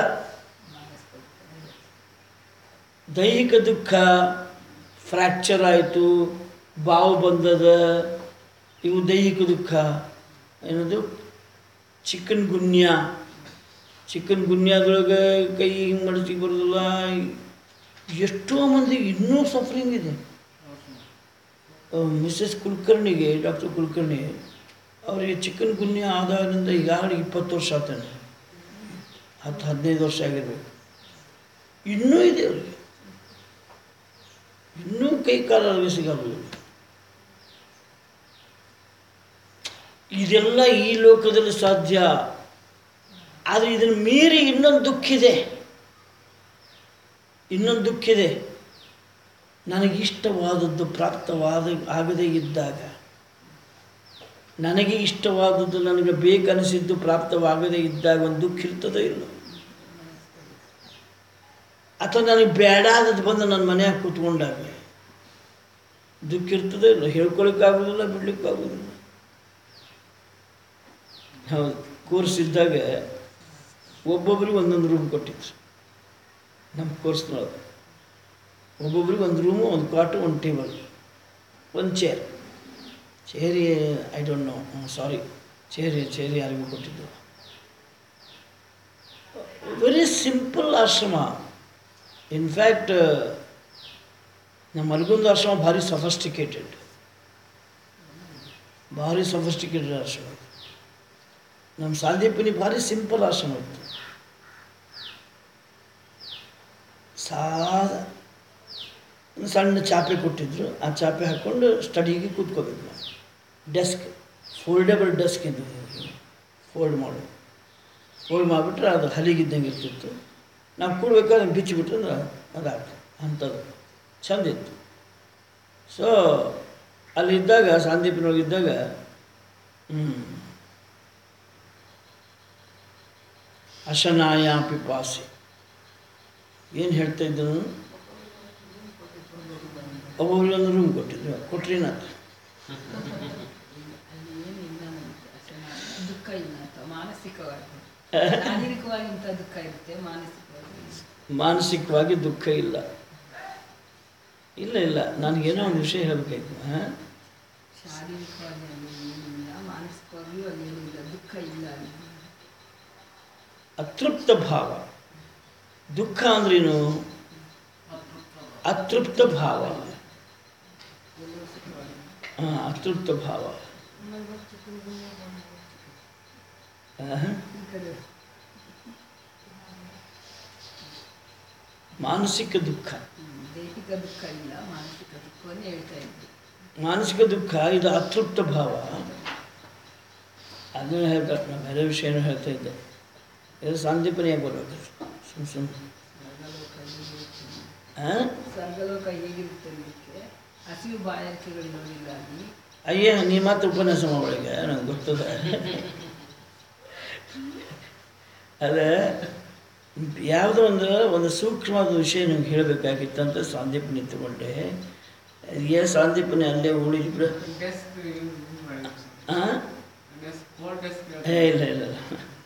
ದೈಹಿಕ ದುಃಖ ಫ್ರ್ಯಾಕ್ಚರ್ ಆಯಿತು ಬಾವು ಬಂದದ ಇವು ದೈಹಿಕ ದುಃಖ ಏನದು ಚಿಕನ್ ಗುನ್ಯ ಚಿಕನ್ ಗುನ್ಯಾದೊಳಗೆ ಕೈ ಹಿಂಗೆ ಮಡಚಿ ಬರೋದಿಲ್ಲ ಎಷ್ಟೋ ಮಂದಿಗೆ ಇನ್ನೂ ಸಫರಿಂಗ್ ಇದೆ ಮಿಸ್ಸಸ್ ಕುಲಕರ್ಣಿಗೆ ಡಾಕ್ಟರ್ ಕುಲಕರ್ಣಿ ಅವರಿಗೆ ಚಿಕನ್ ಗುನ್ಯ ಆದಾಗಿನಿಂದ ಈಗಾಗಲೇ ಇಪ್ಪತ್ತು ವರ್ಷ ಆತಾನೆ ಹತ್ತು ಹದಿನೈದು ವರ್ಷ ಆಗಿರ್ಬೇಕು ಇನ್ನೂ ಇದೆ ಅವರಿಗೆ ಇನ್ನೂ ಕೈ ಕಾಲು ಸಿಗಲ್ಲ ಇದೆಲ್ಲ ಈ ಲೋಕದಲ್ಲಿ ಸಾಧ್ಯ ಆದರೆ ಇದನ್ನು ಮೀರಿ ಇನ್ನೊಂದು ದುಃಖಿದೆ ಇನ್ನೊಂದು ದುಃಖಿದೆ ನನಗಿಷ್ಟವಾದದ್ದು ಪ್ರಾಪ್ತವಾದ ಆಗದೇ ಇದ್ದಾಗ ನನಗೆ ಇಷ್ಟವಾದದ್ದು ನನಗೆ ಬೇಕನಿಸಿದ್ದು ಪ್ರಾಪ್ತವಾಗದೇ ಇದ್ದಾಗ ಒಂದು ದುಃಖ ಇರ್ತದೋ ಇಲ್ಲ ಅಥವಾ ನನಗೆ ಬೇಡಾದದ್ದು ಬಂದು ನನ್ನ ಮನೆಯಾಗ ಕೂತ್ಕೊಂಡಾಗ ದುಃಖ ಇರ್ತದೋ ಇಲ್ಲ ಹೇಳ್ಕೊಳಕ್ಕಾಗೋದಿಲ್ಲ ಬಿಡ್ಲಿಕ್ಕಾಗೋದಿಲ್ಲ ಹೌದು ಕೋರ್ಸ್ ಇದ್ದಾಗ ಒಬ್ಬೊಬ್ರಿಗೆ ಒಂದೊಂದು ರೂಮ್ ಕೊಟ್ಟಿದ್ರು ನಮ್ಮ ಕೋರ್ಸ್ನೊಳಗೆ ಒಬ್ಬೊಬ್ರಿಗೆ ಒಂದು ರೂಮು ಒಂದು ಕಾಟು ಒಂದು ಟೇಬಲ್ ಒಂದು ಚೇರ್ ಚೇರಿ ಐ ಡೋಂಟ್ ನೋ ಸಾರಿ ಚೇರಿ ಚೇರಿ ಯಾರಿಗೂ ಕೊಟ್ಟಿದ್ದು ವೆರಿ ಸಿಂಪಲ್ ಆಶ್ರಮ ಇನ್ಫ್ಯಾಕ್ಟ್ ನಮ್ಮ ಮಲ್ಗೊಂದು ಆಶ್ರಮ ಭಾರಿ ಸಫಸ್ಟಿಕೇಟೆಡ್ ಭಾರಿ ಸಫಸ್ಟಿಕೇಟೆಡ್ ಆಶ್ರಮ ನಮ್ಮ ಸಾಂದೀಪನಿ ಭಾರಿ ಸಿಂಪಲ್ ಆಶ್ರಮ ಇತ್ತು ಸಾದ ಒಂದು ಸಣ್ಣ ಚಾಪೆ ಕೊಟ್ಟಿದ್ರು ಆ ಚಾಪೆ ಹಾಕ್ಕೊಂಡು ಸ್ಟಡಿಗೆ ಕೂತ್ಕೋಬೇಕು ನಾವು ಡೆಸ್ಕ್ ಫೋಲ್ಡೇಬಲ್ ಡೆಸ್ಕ್ ಇದು ಫೋಲ್ಡ್ ಮಾಡು ಫೋಲ್ಡ್ ಮಾಡಿಬಿಟ್ರೆ ಅದು ಹಲಿಗಿದ್ದಂಗೆ ಇರ್ತಿತ್ತು ನಾವು ಕೂಡ್ಬೇಕಾದ್ರೆ ಬಿಚ್ಚಿಬಿಟ್ರೆ ಅಂದ್ರೆ ಅದಾಗ್ತದೆ ಅಂಥದ್ದು ಚಂದ ಇತ್ತು ಸೊ ಅಲ್ಲಿದ್ದಾಗ ಸಾಂದೀಪಿನೊಳಗಿದ್ದಾಗ ಹ್ಞೂ ಅಶನಾಯ ಪಿಪಾಸಿ ಏನು ಹೇಳ್ತಾ ಇದ್ದನು ಒಬ್ಬೊಬ್ರಿಗೆ ಒಂದು ರೂಮ್ ಕೊಟ್ಟಿದ್ರು ಕೊಟ್ರಿನ ಏನಿಲ್ಲ ನಮ್ಗೆ ಅಷ್ಟೇ ದುಃಖ ಇಲ್ಲ ಅಂತ ಮಾನಸಿಕವಾಗಿ ಶಾರೀರಿಕವಾಗಿ ಇಂಥ ದುಃಖ ಇರುತ್ತೆ ಮಾನಸಿಕವಾಗಿ ಮಾನಸಿಕವಾಗಿ ದುಃಖ ಇಲ್ಲ ಇಲ್ಲ ಇಲ್ಲ ನನಗೇನೋ ಒಂದು ವಿಷಯ ಹೇಳಬೇಕಾಯ್ತು ಹಾಂ ಶಾರೀರಿಕವಾಗಿ ಅಲ್ಲಿ ಏನಿಲ್ಲ ಮಾನಸಿಕವಾಗಿಯೂ ಅಲ್ಲಿ ಏನಿಲ್ಲ ದುಃಖ ಇಲ್ಲ ಅಲ್ಲಿ ಅತೃಪ್ತ ಭಾವ ದುಃಖ ಅಂದ್ರೇನು ಅತೃಪ್ತ ಭಾವ ಎಲ್ಲವೂ ಸುಖವಾಗಿ ಹಾಂ ಅತೃಪ್ತ ಭಾವ ಆಹ್? ಈ ಕಡೆ ಮಾನಸಿಕ ದುಃಖ ಹ್ಮ್, ದೈಹಿಕ ದುಃಖ ಇಲ್ಲ ಮಾನಸಿಕ ದುಃಖವನ್ನೇ ಹೇಳ್ತಾ ಇದ್ವಿ ಮಾನಸಿಕ ದುಃಖ ಇದು ಅತೃಪ್ತ ಭಾವ ಅದನ್ನು ಹೇಳ್ತಾರೆ ನಾನು ಬೇರೆ ವಿಷಯನೂ ಹೇಳ್ತಾ ಇದ್ದೆ ಇದು ಸಂದೀಪನೇ ಬರಬೇಕು ಸುಮ್ ಸುಮ್ ಸ್ವರ್ಗಲೋಕ ಹೇಗಿರುತ್ತೆ ಹಾಂ ಸ್ವರ್ಗಲೋಕ ಹೇಗಿರುತ್ತೆ ಅನ್ನೋದಕ್ಕೆ ಹಸಿವು ಬಾಯಾರಿಕೆಗಳಿರೋದಿಲ್ಲ ಅಲ್ಲಿ ಅಯ್ಯ ನೀ ಮತ್ತೆ ಉಪನ್ಯಾಸ ಮಾಡೋಳಿಗೆ ನಂಗೆ ಗೊತ್ತದ ಅದೇ ಯಾವುದೋ ಒಂದು ಒಂದು ಸೂಕ್ಷ್ಮವಾದ ವಿಷಯ ನಿಮ್ಗೆ ಹೇಳಬೇಕಾಗಿತ್ತಂತ ಸಂದೀಪ್ ನಿಂತುಕೊಂಡೆ ಏ ಸಂದೀಪನೇ ಅಲ್ಲೇ ಉಳಿದ್ಬಿಡು ಡೆಸ್ಕ್ ಯೂಸ್ ಮಾಡಿ ಹಾಂ ಡೆಸ್ಕ್ ಫೋರ್ ಡೆಸ್ಕ್ ಏ ಇಲ್ಲ ಇಲ್ಲ ಇಲ್ಲ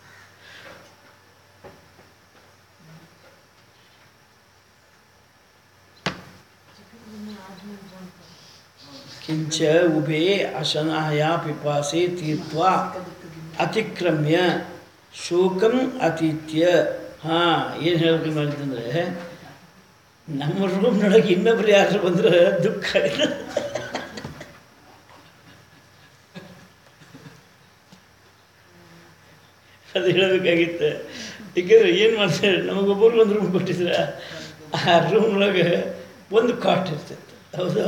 ಕಿಂಚ ಉಭೇ ಅಶನಾಯ ಪಿಪಾಸೆ ತೀರ್ತ್ವಾ ಅತಿಕ್ರಮ್ಯ ಶೋಕಂ ಅತೀತ್ಯ ಹಾಂ ಏನು ಹೇಳ್ಬೇಕು ಮಾಡಿದಂದ್ರೆ ನಮ್ಮ ರೂಮ್ನೊಳಗೆ ಇನ್ನೊಬ್ರು ಯಾರು ಬಂದ್ರೆ ದುಃಖ ಆಗಿದೆ ಅದು ಹೇಳಬೇಕಾಗಿತ್ತು ಏಕೆಂದರೆ ಏನು ಮಾಡ್ತಾರೆ ನಮಗೊಬ್ಬರು ಒಂದು ರೂಮ್ ಕೊಟ್ಟಿದ್ರೆ ಆ ರೂಮ್ ಒಳಗೆ ಒಂದು ಕಾಟ್ ಇರ್ತಿತ್ತು ಹೌದಾ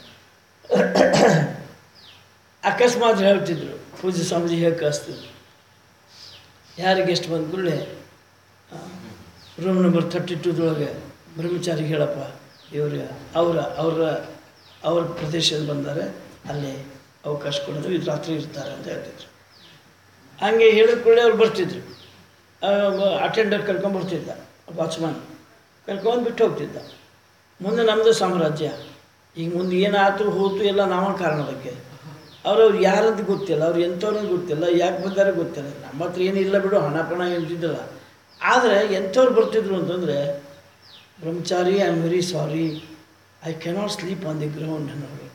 ಅಕಸ್ಮಾತ್ ಹೇಳ್ತಿದ್ರು ಪೂಜೆ ಸ್ವಾಮೀಜಿ ಹೇಗೆ ಕಳಿಸ್ತಿದ್ರು ಯಾರಿಗೆ ಎಷ್ಟು ಬಂದ ಕೂಡಲೇ ರೂಮ್ ನಂಬರ್ ತರ್ಟಿ ಟೂದೊಳಗೆ ಬ್ರಹ್ಮಚಾರಿಗೆ ಹೇಳಪ್ಪ ಇವ್ರಿಗೆ ಅವರ ಅವರ ಅವ್ರ ಪ್ರದೇಶದಲ್ಲಿ ಬಂದರೆ ಅಲ್ಲೇ ಅವಕಾಶ ಕೊಡೋದು ಇದು ರಾತ್ರಿ ಇರ್ತಾರೆ ಅಂತ ಹೇಳ್ತಿದ್ರು ಹಂಗೆ ಹೇಳಿದ ಕೂಡಲೇ ಅವ್ರು ಬರ್ತಿದ್ರು ಅಟೆಂಡರ್ ಕರ್ಕೊಂಬರ್ತಿದ್ದ ವಾಚ್ಮನ್ ಕರ್ಕೊಂಡು ಬಿಟ್ಟು ಹೋಗ್ತಿದ್ದ ಮುಂದೆ ನಮ್ಮದು ಸಾಮ್ರಾಜ್ಯ ಈಗ ಮುಂದೆ ಏನಾಯ್ತು ಹೋತು ಎಲ್ಲ ನಾವ ಕಾರಣ ಅದಕ್ಕೆ ಅವ್ರವ್ರು ಯಾರಂತ ಗೊತ್ತಿಲ್ಲ ಅವ್ರು ಎಂಥವ್ರು ಅಂತ ಗೊತ್ತಿಲ್ಲ ಯಾಕೆ ಬಂದಾರ ಗೊತ್ತಿಲ್ಲ ನಮ್ಮ ಹತ್ರ ಏನಿಲ್ಲ ಬಿಡು ಹಣ ಪಣ ಏನಿದ್ದಿಲ್ಲ ಆದರೆ ಎಂಥವ್ರು ಬರ್ತಿದ್ರು ಅಂತಂದರೆ ಬ್ರಹ್ಮಚಾರಿ I am very sorry I cannot sleep on the ground ಅನ್ನೋರು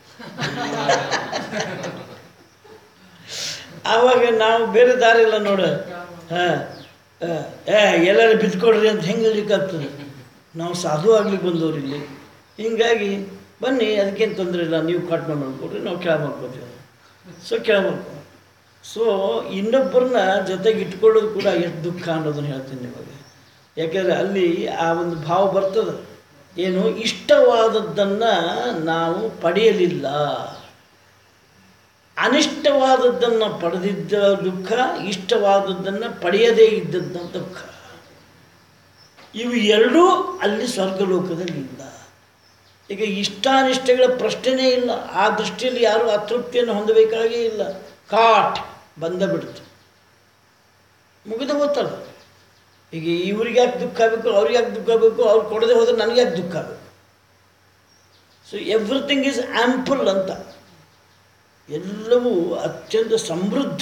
ಆವಾಗ ನಾವು ಬೇರೆ ದಾರಿ ಇಲ್ಲ ನೋಡು ಹಾಂ ಏ ಎಲ್ಲರೂ ಬಿದ್ಕೊಡ್ರಿ ಅಂತ ಹೆಂಗೆ ಹೇಳ್ಲಿಕ್ಕಾಗ್ತದೆ ನಾವು ಸಾಧು ಆಗ್ಲಿಕ್ಕೆ ಬಂದವ್ರು ಇಲ್ಲಿ ಹೀಗಾಗಿ ಬನ್ನಿ ಅದಕ್ಕೇನು ತೊಂದರೆ ಇಲ್ಲ ನೀವು ಕಟ್ ಮಾಡ್ಕೊಡ್ರಿ ನಾವು ಕೆಳ ಮಾಡ್ಕೋತೀವಿ ಸೊ ಕೆಳ ಮಾಡ್ಕೊ ಸೊ ಇನ್ನೊಬ್ಬರನ್ನ ಜೊತೆಗೆ ಇಟ್ಕೊಳ್ಳೋದು ಕೂಡ ಎಷ್ಟು ದುಃಖ ಅನ್ನೋದನ್ನು ಹೇಳ್ತೀನಿ ನಿಮಗೆ ಯಾಕೆಂದರೆ ಅಲ್ಲಿ ಆ ಒಂದು ಭಾವ ಬರ್ತದೆ ಏನು ಇಷ್ಟವಾದದ್ದನ್ನು ನಾವು ಪಡೆಯಲಿಲ್ಲ ಅನಿಷ್ಟವಾದದ್ದನ್ನು ಪಡೆದಿದ್ದ ದುಃಖ ಇಷ್ಟವಾದದ್ದನ್ನು ಪಡೆಯದೇ ಇದ್ದದ್ದ ದುಃಖ ಇವು ಎರಡೂ ಅಲ್ಲಿ ಸ್ವರ್ಗಲೋಕದಲ್ಲಿ ಇಲ್ಲ ಈಗ ಇಷ್ಟಾನಿಷ್ಟಗಳ ಪ್ರಶ್ನೆನೇ ಇಲ್ಲ ಆ ದೃಷ್ಟಿಯಲ್ಲಿ ಯಾರೂ ಅತೃಪ್ತಿಯನ್ನು ಹೊಂದಬೇಕಾಗೇ ಇಲ್ಲ ಕಾಟ್ ಬಂದ ಬಿಡ್ತು ಮುಗಿದ ಗೊತ್ತಲ್ಲ ಈಗ ಇವ್ರಿಗೆ ಯಾಕೆ ದುಃಖ ಆಗಬೇಕು ಅವ್ರಿಗೆ ಯಾಕೆ ದುಃಖ ಆಗಬೇಕು ಅವ್ರು ಕೊಡದೆ ಹೋದ್ರೆ ನನಗೆ ಯಾಕೆ ದುಃಖ ಆಗಬೇಕು ಸೊ ಎವ್ರಿಥಿಂಗ್ ಈಸ್ ಆ್ಯಂಪಲ್ ಅಂತ ಎಲ್ಲವೂ ಅತ್ಯಂತ ಸಮೃದ್ಧ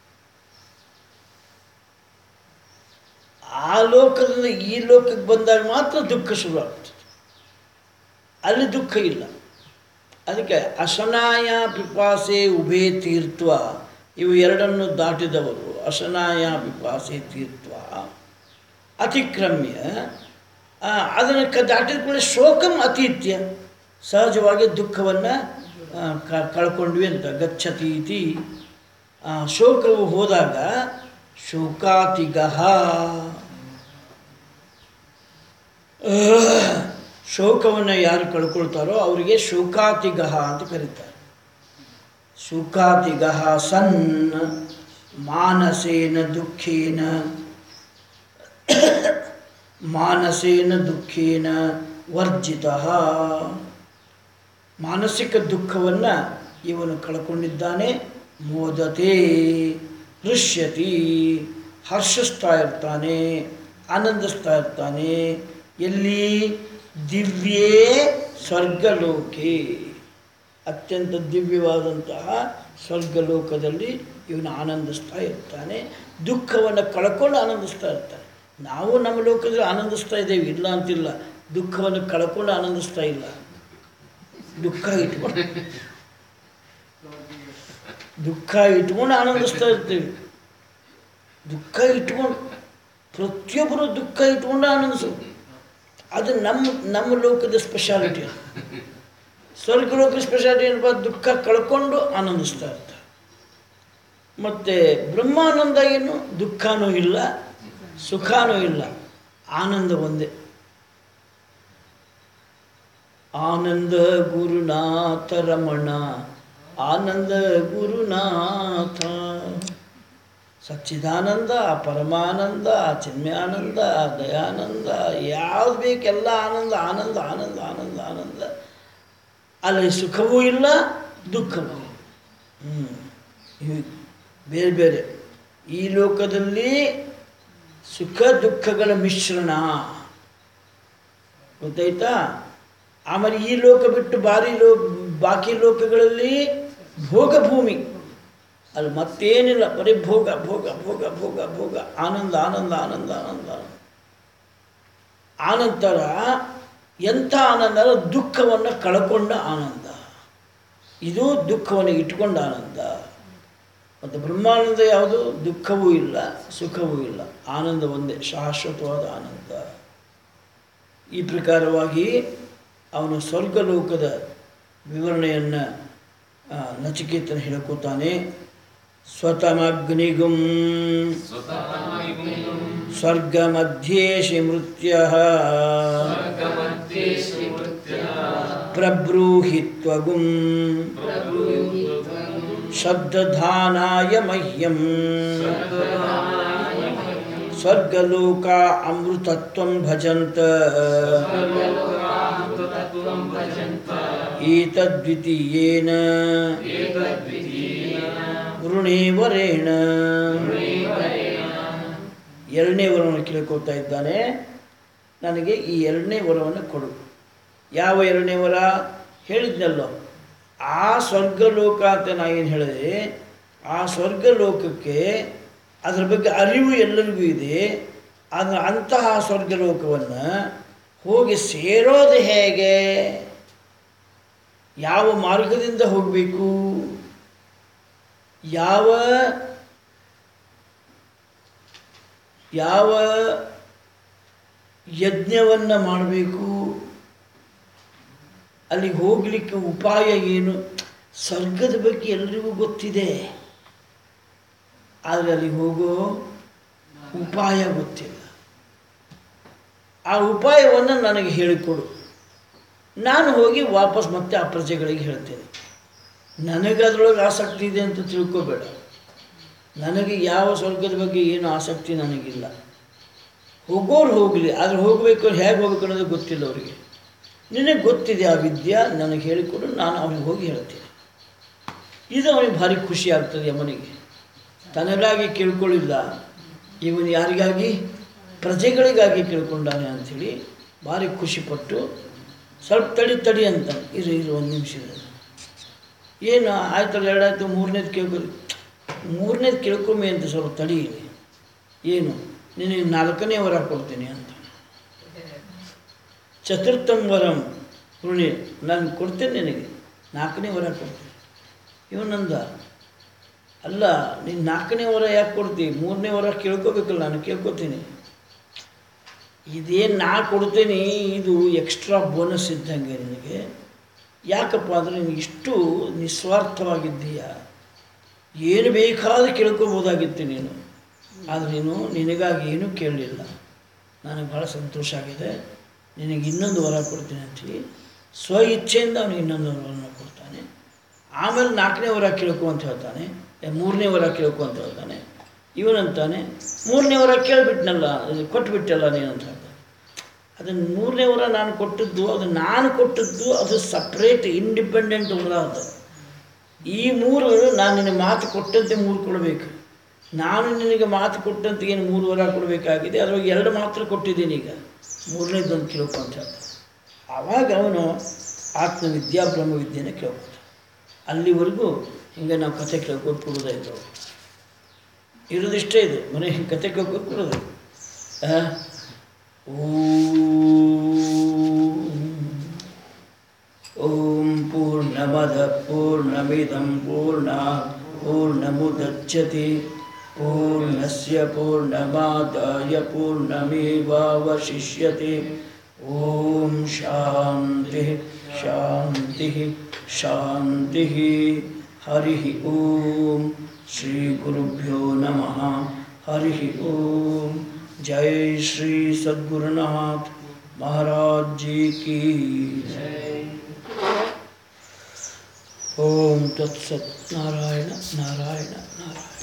ಆ ಲೋಕದಿಂದ ಈ ಲೋಕಕ್ಕೆ ಬಂದಾಗ ಮಾತ್ರ ದುಃಖ ಶುರು ಆಗ್ತದೆ ಅಲ್ಲಿ ದುಃಖ ಇಲ್ಲ ಅದಕ್ಕೆ ಅಶನಾಯ ಪಿಪಾಸೆ ಉಭೇ ತೀರ್ಥ ಇವು ಎರಡನ್ನು ದಾಟಿದವರು ಅಶನಾಯ ಪಿಪಾಸೆ ತೀರ್ಥ ಅತಿಕ್ರಮ್ಯ ಅದನ್ನು ಕ ದಾಟಿದ ಕೂಡ ಶೋಕಂ ಅತೀತ್ಯ ಸಹಜವಾಗಿ ದುಃಖವನ್ನು ಕಳ್ಕೊಂಡ್ವಿ ಅಂತ ಗಚ್ಚತಿ ಇತಿ ಆ, ಶೋಕವು ಹೋದಾಗ ಶೋಕಾತಿಗಹ ಶೋಕವನ್ನು ಯಾರು ಕಳ್ಕೊಳ್ತಾರೋ ಅವರಿಗೆ ಶೋಕಾತಿಗಹ ಅಂತ ಕರೀತಾರೆ ಶೋಕಾತಿಗಹ ಸನ್ ಮಾನಸೇನ ದುಃಖೇನ ಮಾನಸೇನ ದುಃಖೇನ ವರ್ಜಿತ ಮಾನಸಿಕ ದುಃಖವನ್ನು ಇವನು ಕಳ್ಕೊಂಡಿದ್ದಾನೆ ಮೋದತೆ ಹೃಷ್ಯತಿ ಹರ್ಷಿಸ್ತಾ ಇರ್ತಾನೆ ಆನಂದಿಸ್ತಾ ಇರ್ತಾನೆ ಎಲ್ಲಿ ದಿವ್ಯೇ ಸ್ವರ್ಗಲೋಕೆ ಅತ್ಯಂತ ದಿವ್ಯವಾದಂತಹ ಸ್ವರ್ಗಲೋಕದಲ್ಲಿ ಇವನು ಆನಂದಿಸ್ತಾ ಇರ್ತಾನೆ ದುಃಖವನ್ನು ಕಳ್ಕೊಂಡು ಆನಂದಿಸ್ತಾ ಇರ್ತಾನೆ ನಾವು ನಮ್ಮ ಲೋಕದಲ್ಲಿ ಆನಂದಿಸ್ತಾ ಇದ್ದೇವೆ ಇಲ್ಲ ಅಂತಿಲ್ಲ ದುಃಖವನ್ನು ಕಳ್ಕೊಂಡು ಆನಂದಿಸ್ತಾ ಇಲ್ಲ ದುಃಖ ಇಟ್ಕೊಂಡು ದುಃಖ ಇಟ್ಕೊಂಡು ಆನಂದಿಸ್ತಾ ಇರ್ತೀವಿ ದುಃಖ ಇಟ್ಕೊಂಡು ಪ್ರತಿಯೊಬ್ಬರು ದುಃಖ ಇಟ್ಕೊಂಡು ಆನಂದಿಸೋದು ಅದು ನಮ್ಮ ನಮ್ಮ ಲೋಕದ ಸ್ಪೆಷಾಲಿಟಿ ಸ್ವರ್ಗ ಲೋಕದ ಸ್ಪೆಷಾಲಿಟಿ ಏನಪ್ಪ ದುಃಖ ಕಳ್ಕೊಂಡು ಆನಂದಿಸ್ತಾ ಇರ್ತಾರೆ ಮತ್ತು ಬ್ರಹ್ಮಾನಂದ ಏನು ದುಃಖನೂ ಇಲ್ಲ ಸುಖನೂ ಇಲ್ಲ ಆನಂದ ಒಂದೇ ಆನಂದ ಗುರುನಾಥ ರಮಣ ಆನಂದ ಗುರುನಾಥ ಸಚ್ಚಿದಾನಂದ ಪರಮಾನಂದ ಚಿನ್ಮಯಾನಂದ ದಯಾನಂದ ಯಾವ್ದು ಬೇಕೆಲ್ಲ ಆನಂದ ಆನಂದ ಆನಂದ ಆನಂದ ಆನಂದ ಅಲ್ಲಿ ಸುಖವೂ ಇಲ್ಲ ದುಃಖವೂ ಇಲ್ಲ ಹ್ಞೂ ಇವು ಬೇರೆ ಬೇರೆ ಈ ಲೋಕದಲ್ಲಿ ಸುಖ ದುಃಖಗಳ ಮಿಶ್ರಣ ಗೊತ್ತಾಯ್ತಾ ಆಮೇಲೆ ಈ ಲೋಕ ಬಿಟ್ಟು ಬಾರಿ ಲೋ ಬಾಕಿ ಲೋಕಗಳಲ್ಲಿ ಭೋಗ ಭೂಮಿ ಅಲ್ಲಿ ಮತ್ತೇನಿಲ್ಲ ಬರೀ ಭೋಗ ಭೋಗ ಭೋಗ ಭೋಗ ಭೋಗ ಆನಂದ ಆನಂದ ಆನಂದ ಆನಂದ ಆನಂತರ ಎಂಥ ಆನಂದ ಅಂದ್ರೆ ದುಃಖವನ್ನು ಕಳ್ಕೊಂಡ ಆನಂದ ಇದು ದುಃಖವನ್ನು ಇಟ್ಕೊಂಡ ಆನಂದ ಮತ್ತು ಬ್ರಹ್ಮಾನಂದ ಯಾವುದು ದುಃಖವೂ ಇಲ್ಲ ಸುಖವೂ ಇಲ್ಲ ಆನಂದ ಒಂದೇ ಶಾಶ್ವತವಾದ ಆನಂದ ಈ ಪ್ರಕಾರವಾಗಿ ಅವನು ಸ್ವರ್ಗಲೋಕದ ವಿವರಣೆಯನ್ನು ನಚಿಕೇತನ ಹೇಳ್ಕೊತಾನೆ ಸ್ವತಮಗ್ನಿಗುಂ ಸ್ವರ್ಗಮಧ್ಯೇಶಿ ಮೃತ್ಯ ಪ್ರಬ್ರೂಹಿತ್ವಗುಂ ಶಬ್ದಧಾನಾಯ ಮಹ್ಯಂ ಸ್ವರ್ಗಲೋಕ ಅಮೃತತ್ವಂ ಭಜಂತ ಏತದ್ವಿತೀಯೇನ ವೃಣೇವರೇಣ ಎರಡನೇ ವರವನ್ನು ಕೇಳ್ಕೊಳ್ತಾ ಇದ್ದಾನೆ ನನಗೆ ಈ ಎರಡನೇ ವರವನ್ನು ಕೊಡು ಯಾವ ಎರಡನೇ ವರ ಹೇಳಿದ್ನಲ್ಲೋ ಆ ಸ್ವರ್ಗಲೋಕ ಅಂತ ನಾ ಏನು ಹೇಳಿದೆ ಆ ಸ್ವರ್ಗಲೋಕಕ್ಕೆ ಅದರ ಬಗ್ಗೆ ಅರಿವು ಎಲ್ಲರಿಗೂ ಇದೆ ಆದರೆ ಅಂತಹ ಸ್ವರ್ಗಲೋಕವನ್ನು ಹೋಗಿ ಸೇರೋದು ಹೇಗೆ ಯಾವ ಮಾರ್ಗದಿಂದ ಹೋಗಬೇಕು ಯಾವ ಯಾವ ಯಜ್ಞವನ್ನು ಮಾಡಬೇಕು ಅಲ್ಲಿಗೆ ಹೋಗಲಿಕ್ಕೆ ಉಪಾಯ ಏನು ಸ್ವರ್ಗದ ಬಗ್ಗೆ ಎಲ್ರಿಗೂ ಗೊತ್ತಿದೆ ಆದರೆ ಅಲ್ಲಿಗೆ ಹೋಗೋ ಉಪಾಯ ಗೊತ್ತಿಲ್ಲ ಆ ಉಪಾಯವನ್ನು ನನಗೆ ಹೇಳಿಕೊಡು ನಾನು ಹೋಗಿ ವಾಪಸ್ ಮತ್ತೆ ಆ ಪ್ರಜೆಗಳಿಗೆ ಹೇಳ್ತೇನೆ ನನಗೆ ಅದರೊಳಗೆ ಆಸಕ್ತಿ ಇದೆ ಅಂತ ತಿಳ್ಕೊಬೇಡ ನನಗೆ ಯಾವ ಸ್ವರ್ಗದ ಬಗ್ಗೆ ಏನು ಆಸಕ್ತಿ ನನಗಿಲ್ಲ ಹೋಗೋರು ಹೋಗಲಿ ಆದರೆ ಹೋಗಬೇಕು ಹೇಗೆ ಹೋಗ್ಬೇಕು ಅನ್ನೋದು ಗೊತ್ತಿಲ್ಲ ಅವರಿಗೆ ನಿನಗೆ ಗೊತ್ತಿದೆ ಆ ವಿದ್ಯೆ ನನಗೆ ಹೇಳಿಕೊಡು ನಾನು ಅವ್ನಿಗೆ ಹೋಗಿ ಹೇಳ್ತೇನೆ ಇದು ಅವನಿಗೆ ಭಾರಿ ಖುಷಿ ಆಗ್ತದೆ ಯಮನಿಗೆ ತನಗಾಗಿ ಕೇಳ್ಕೊಳ್ಳಿಲ್ಲ ಇವನು ಯಾರಿಗಾಗಿ ಪ್ರಜೆಗಳಿಗಾಗಿ ಕೇಳ್ಕೊಂಡಾನೆ ಅಂಥೇಳಿ ಭಾರಿ ಖುಷಿಪಟ್ಟು ಸ್ವಲ್ಪ ತಡಿ ತಡಿ ಅಂತ ಇರು ಇರು ಒಂದು ನಿಮಿಷ ಇರು. ಏನು ಆಯ್ತಲ್ಲ ಎರಡಾಯ್ತು ಮೂರನೇದು ಕೇಳ್ಕೊ ಮೂರನೇದು ಕೇಳ್ಕೊಂಬೆ ಅಂತ ಸ್ವಲ್ಪ ತಡಿ ಇಲ್ಲಿ ಏನು ನಿನಗೆ ನಾಲ್ಕನೇ ವರ ಕೊಡ್ತೀನಿ ಅಂತ ಚತುರ್ಥಂ ವರಂ ಋಣಿ ನಾನು ಕೊಡ್ತೇನೆ ನಿನಗೆ ನಾಲ್ಕನೇ ವರ ಕೊಡ್ತೀನಿ ಇವನಂದ ಅಲ್ಲ ನೀನು ನಾಲ್ಕನೇ ವರ ಯಾಕೆ ಕೊಡ್ತಿ ಮೂರನೇ ವರ ಕೇಳ್ಕೊಬೇಕಲ್ಲ ನಾನು ಕೇಳ್ಕೊತೀನಿ ಇದೇನು ನಾ ಕೊಡ್ತೇನೆ ಇದು ಎಕ್ಸ್ಟ್ರಾ ಬೋನಸ್ ಇದ್ದಂಗೆ ನಿನಗೆ ಯಾಕಪ್ಪ ಅಂದರೆ ನೀನು ಇಷ್ಟು ನಿಸ್ವಾರ್ಥವಾಗಿದ್ದೀಯ ಏನು ಬೇಕಾದರೂ ಕೇಳ್ಕೊಬೋದಾಗಿತ್ತು ನೀನು ಆದರೆ ನೀನು ನಿನಗಾಗಿ ಏನೂ ಕೇಳಲಿಲ್ಲ ನನಗೆ ಭಾಳ ಸಂತೋಷ ಆಗಿದೆ ನಿನಗೆ ಇನ್ನೊಂದು ವರ ಕೊಡ್ತೀನಿ ಅಂಥೇಳಿ ಸ್ವ ಇಚ್ಛೆಯಿಂದ ಅವನಿಗೆ ಇನ್ನೊಂದು ವರವನ್ನು ಕೊಡ್ತಾನೆ ಆಮೇಲೆ ನಾಲ್ಕನೇ ವರ ಕೇಳ್ಕೊ ಅಂತ ಹೇಳ್ತಾನೆ ಏ, ಮೂರನೇ ವರ ಕೇಳ್ಕೊ ಅಂತ ಹೇಳ್ತಾನೆ ಇವನಂತಾನೆ ಮೂರನೇ ವರ ಕೇಳಿಬಿಟ್ನಲ್ಲ ಇದು ಕೊಟ್ಬಿಟ್ಟಲ್ಲ ನೀನು ಅಂತ ಹೇಳ್ತಾನೆ ಅದನ್ನು ಮೂರನೇ ವರ ನಾನು ಕೊಟ್ಟದ್ದು ಅದು ನಾನು ಕೊಟ್ಟದ್ದು ಅದು ಸಪ್ರೇಟ್ ಇಂಡಿಪೆಂಡೆಂಟ್ ವರ ಅದು ಈ ಮೂರು ನಾನು ನಿನಗೆ ಮಾತು ಕೊಟ್ಟಂತೆ ಮೂರು ಕೊಡಬೇಕು ನಾನು ನಿನಗೆ ಮಾತು ಕೊಟ್ಟಂತೆ ಏನು ಮೂರು ವರ ಕೊಡಬೇಕಾಗಿದೆ ಅದ್ರೊಳಗೆ ಎರಡು ಮಾತ್ರ ಕೊಟ್ಟಿದ್ದೀನಿ ಈಗ ಮೂರನೇದೊಂದು ಕೇಳ್ಕೊ ಅಂತ ಹೇಳ್ತಾನೆ ಆವಾಗ ಅವನು ಆತ್ಮವಿದ್ಯಾ ಬ್ರಹ್ಮವಿದ್ಯೆನ ಕೇಳ್ಕೊತಾನೆ ಅಲ್ಲಿವರೆಗೂ ಹಿಂಗೆ ನಾವು ಕಥೆ ಕೇಳ್ಕೊಂಡು ಕೊಡೋದೇ ಇದ್ದವು ಇರೋದಿಷ್ಟೇ ಇದು ಮನೆ ಹಿಂಗೆ ಕತೆ ಕೇಳ್ಕೊಂಡು ಕೊಡೋದು ಆ? ಓಂ ಓಂ ಪೂರ್ಣಮದ ಪೂರ್ಣಮಿದಂ ಪೂರ್ಣ ಪೂರ್ಣಮುದಚ್ಯತೆ ಪೂರ್ಣಸ್ಯ ಪೂರ್ಣಮಾದಾಯ ಪೂರ್ಣಮೇವಾವಶಿಷ್ಯತೆ ಓಂ ಶಾಂತಿ ಶಾಂತಿ ಶಾಂತಿ ಹರಿ ಓಂ ಶ್ರೀ ಗುರುಭ್ಯೋ ನಮಃ ಹರಿ ಓಂ ಜೈ ಶ್ರೀ ಸದ್ಗುರುನಾಥ महाराज जी की ओम तत्सत नारायण नारायण नारायण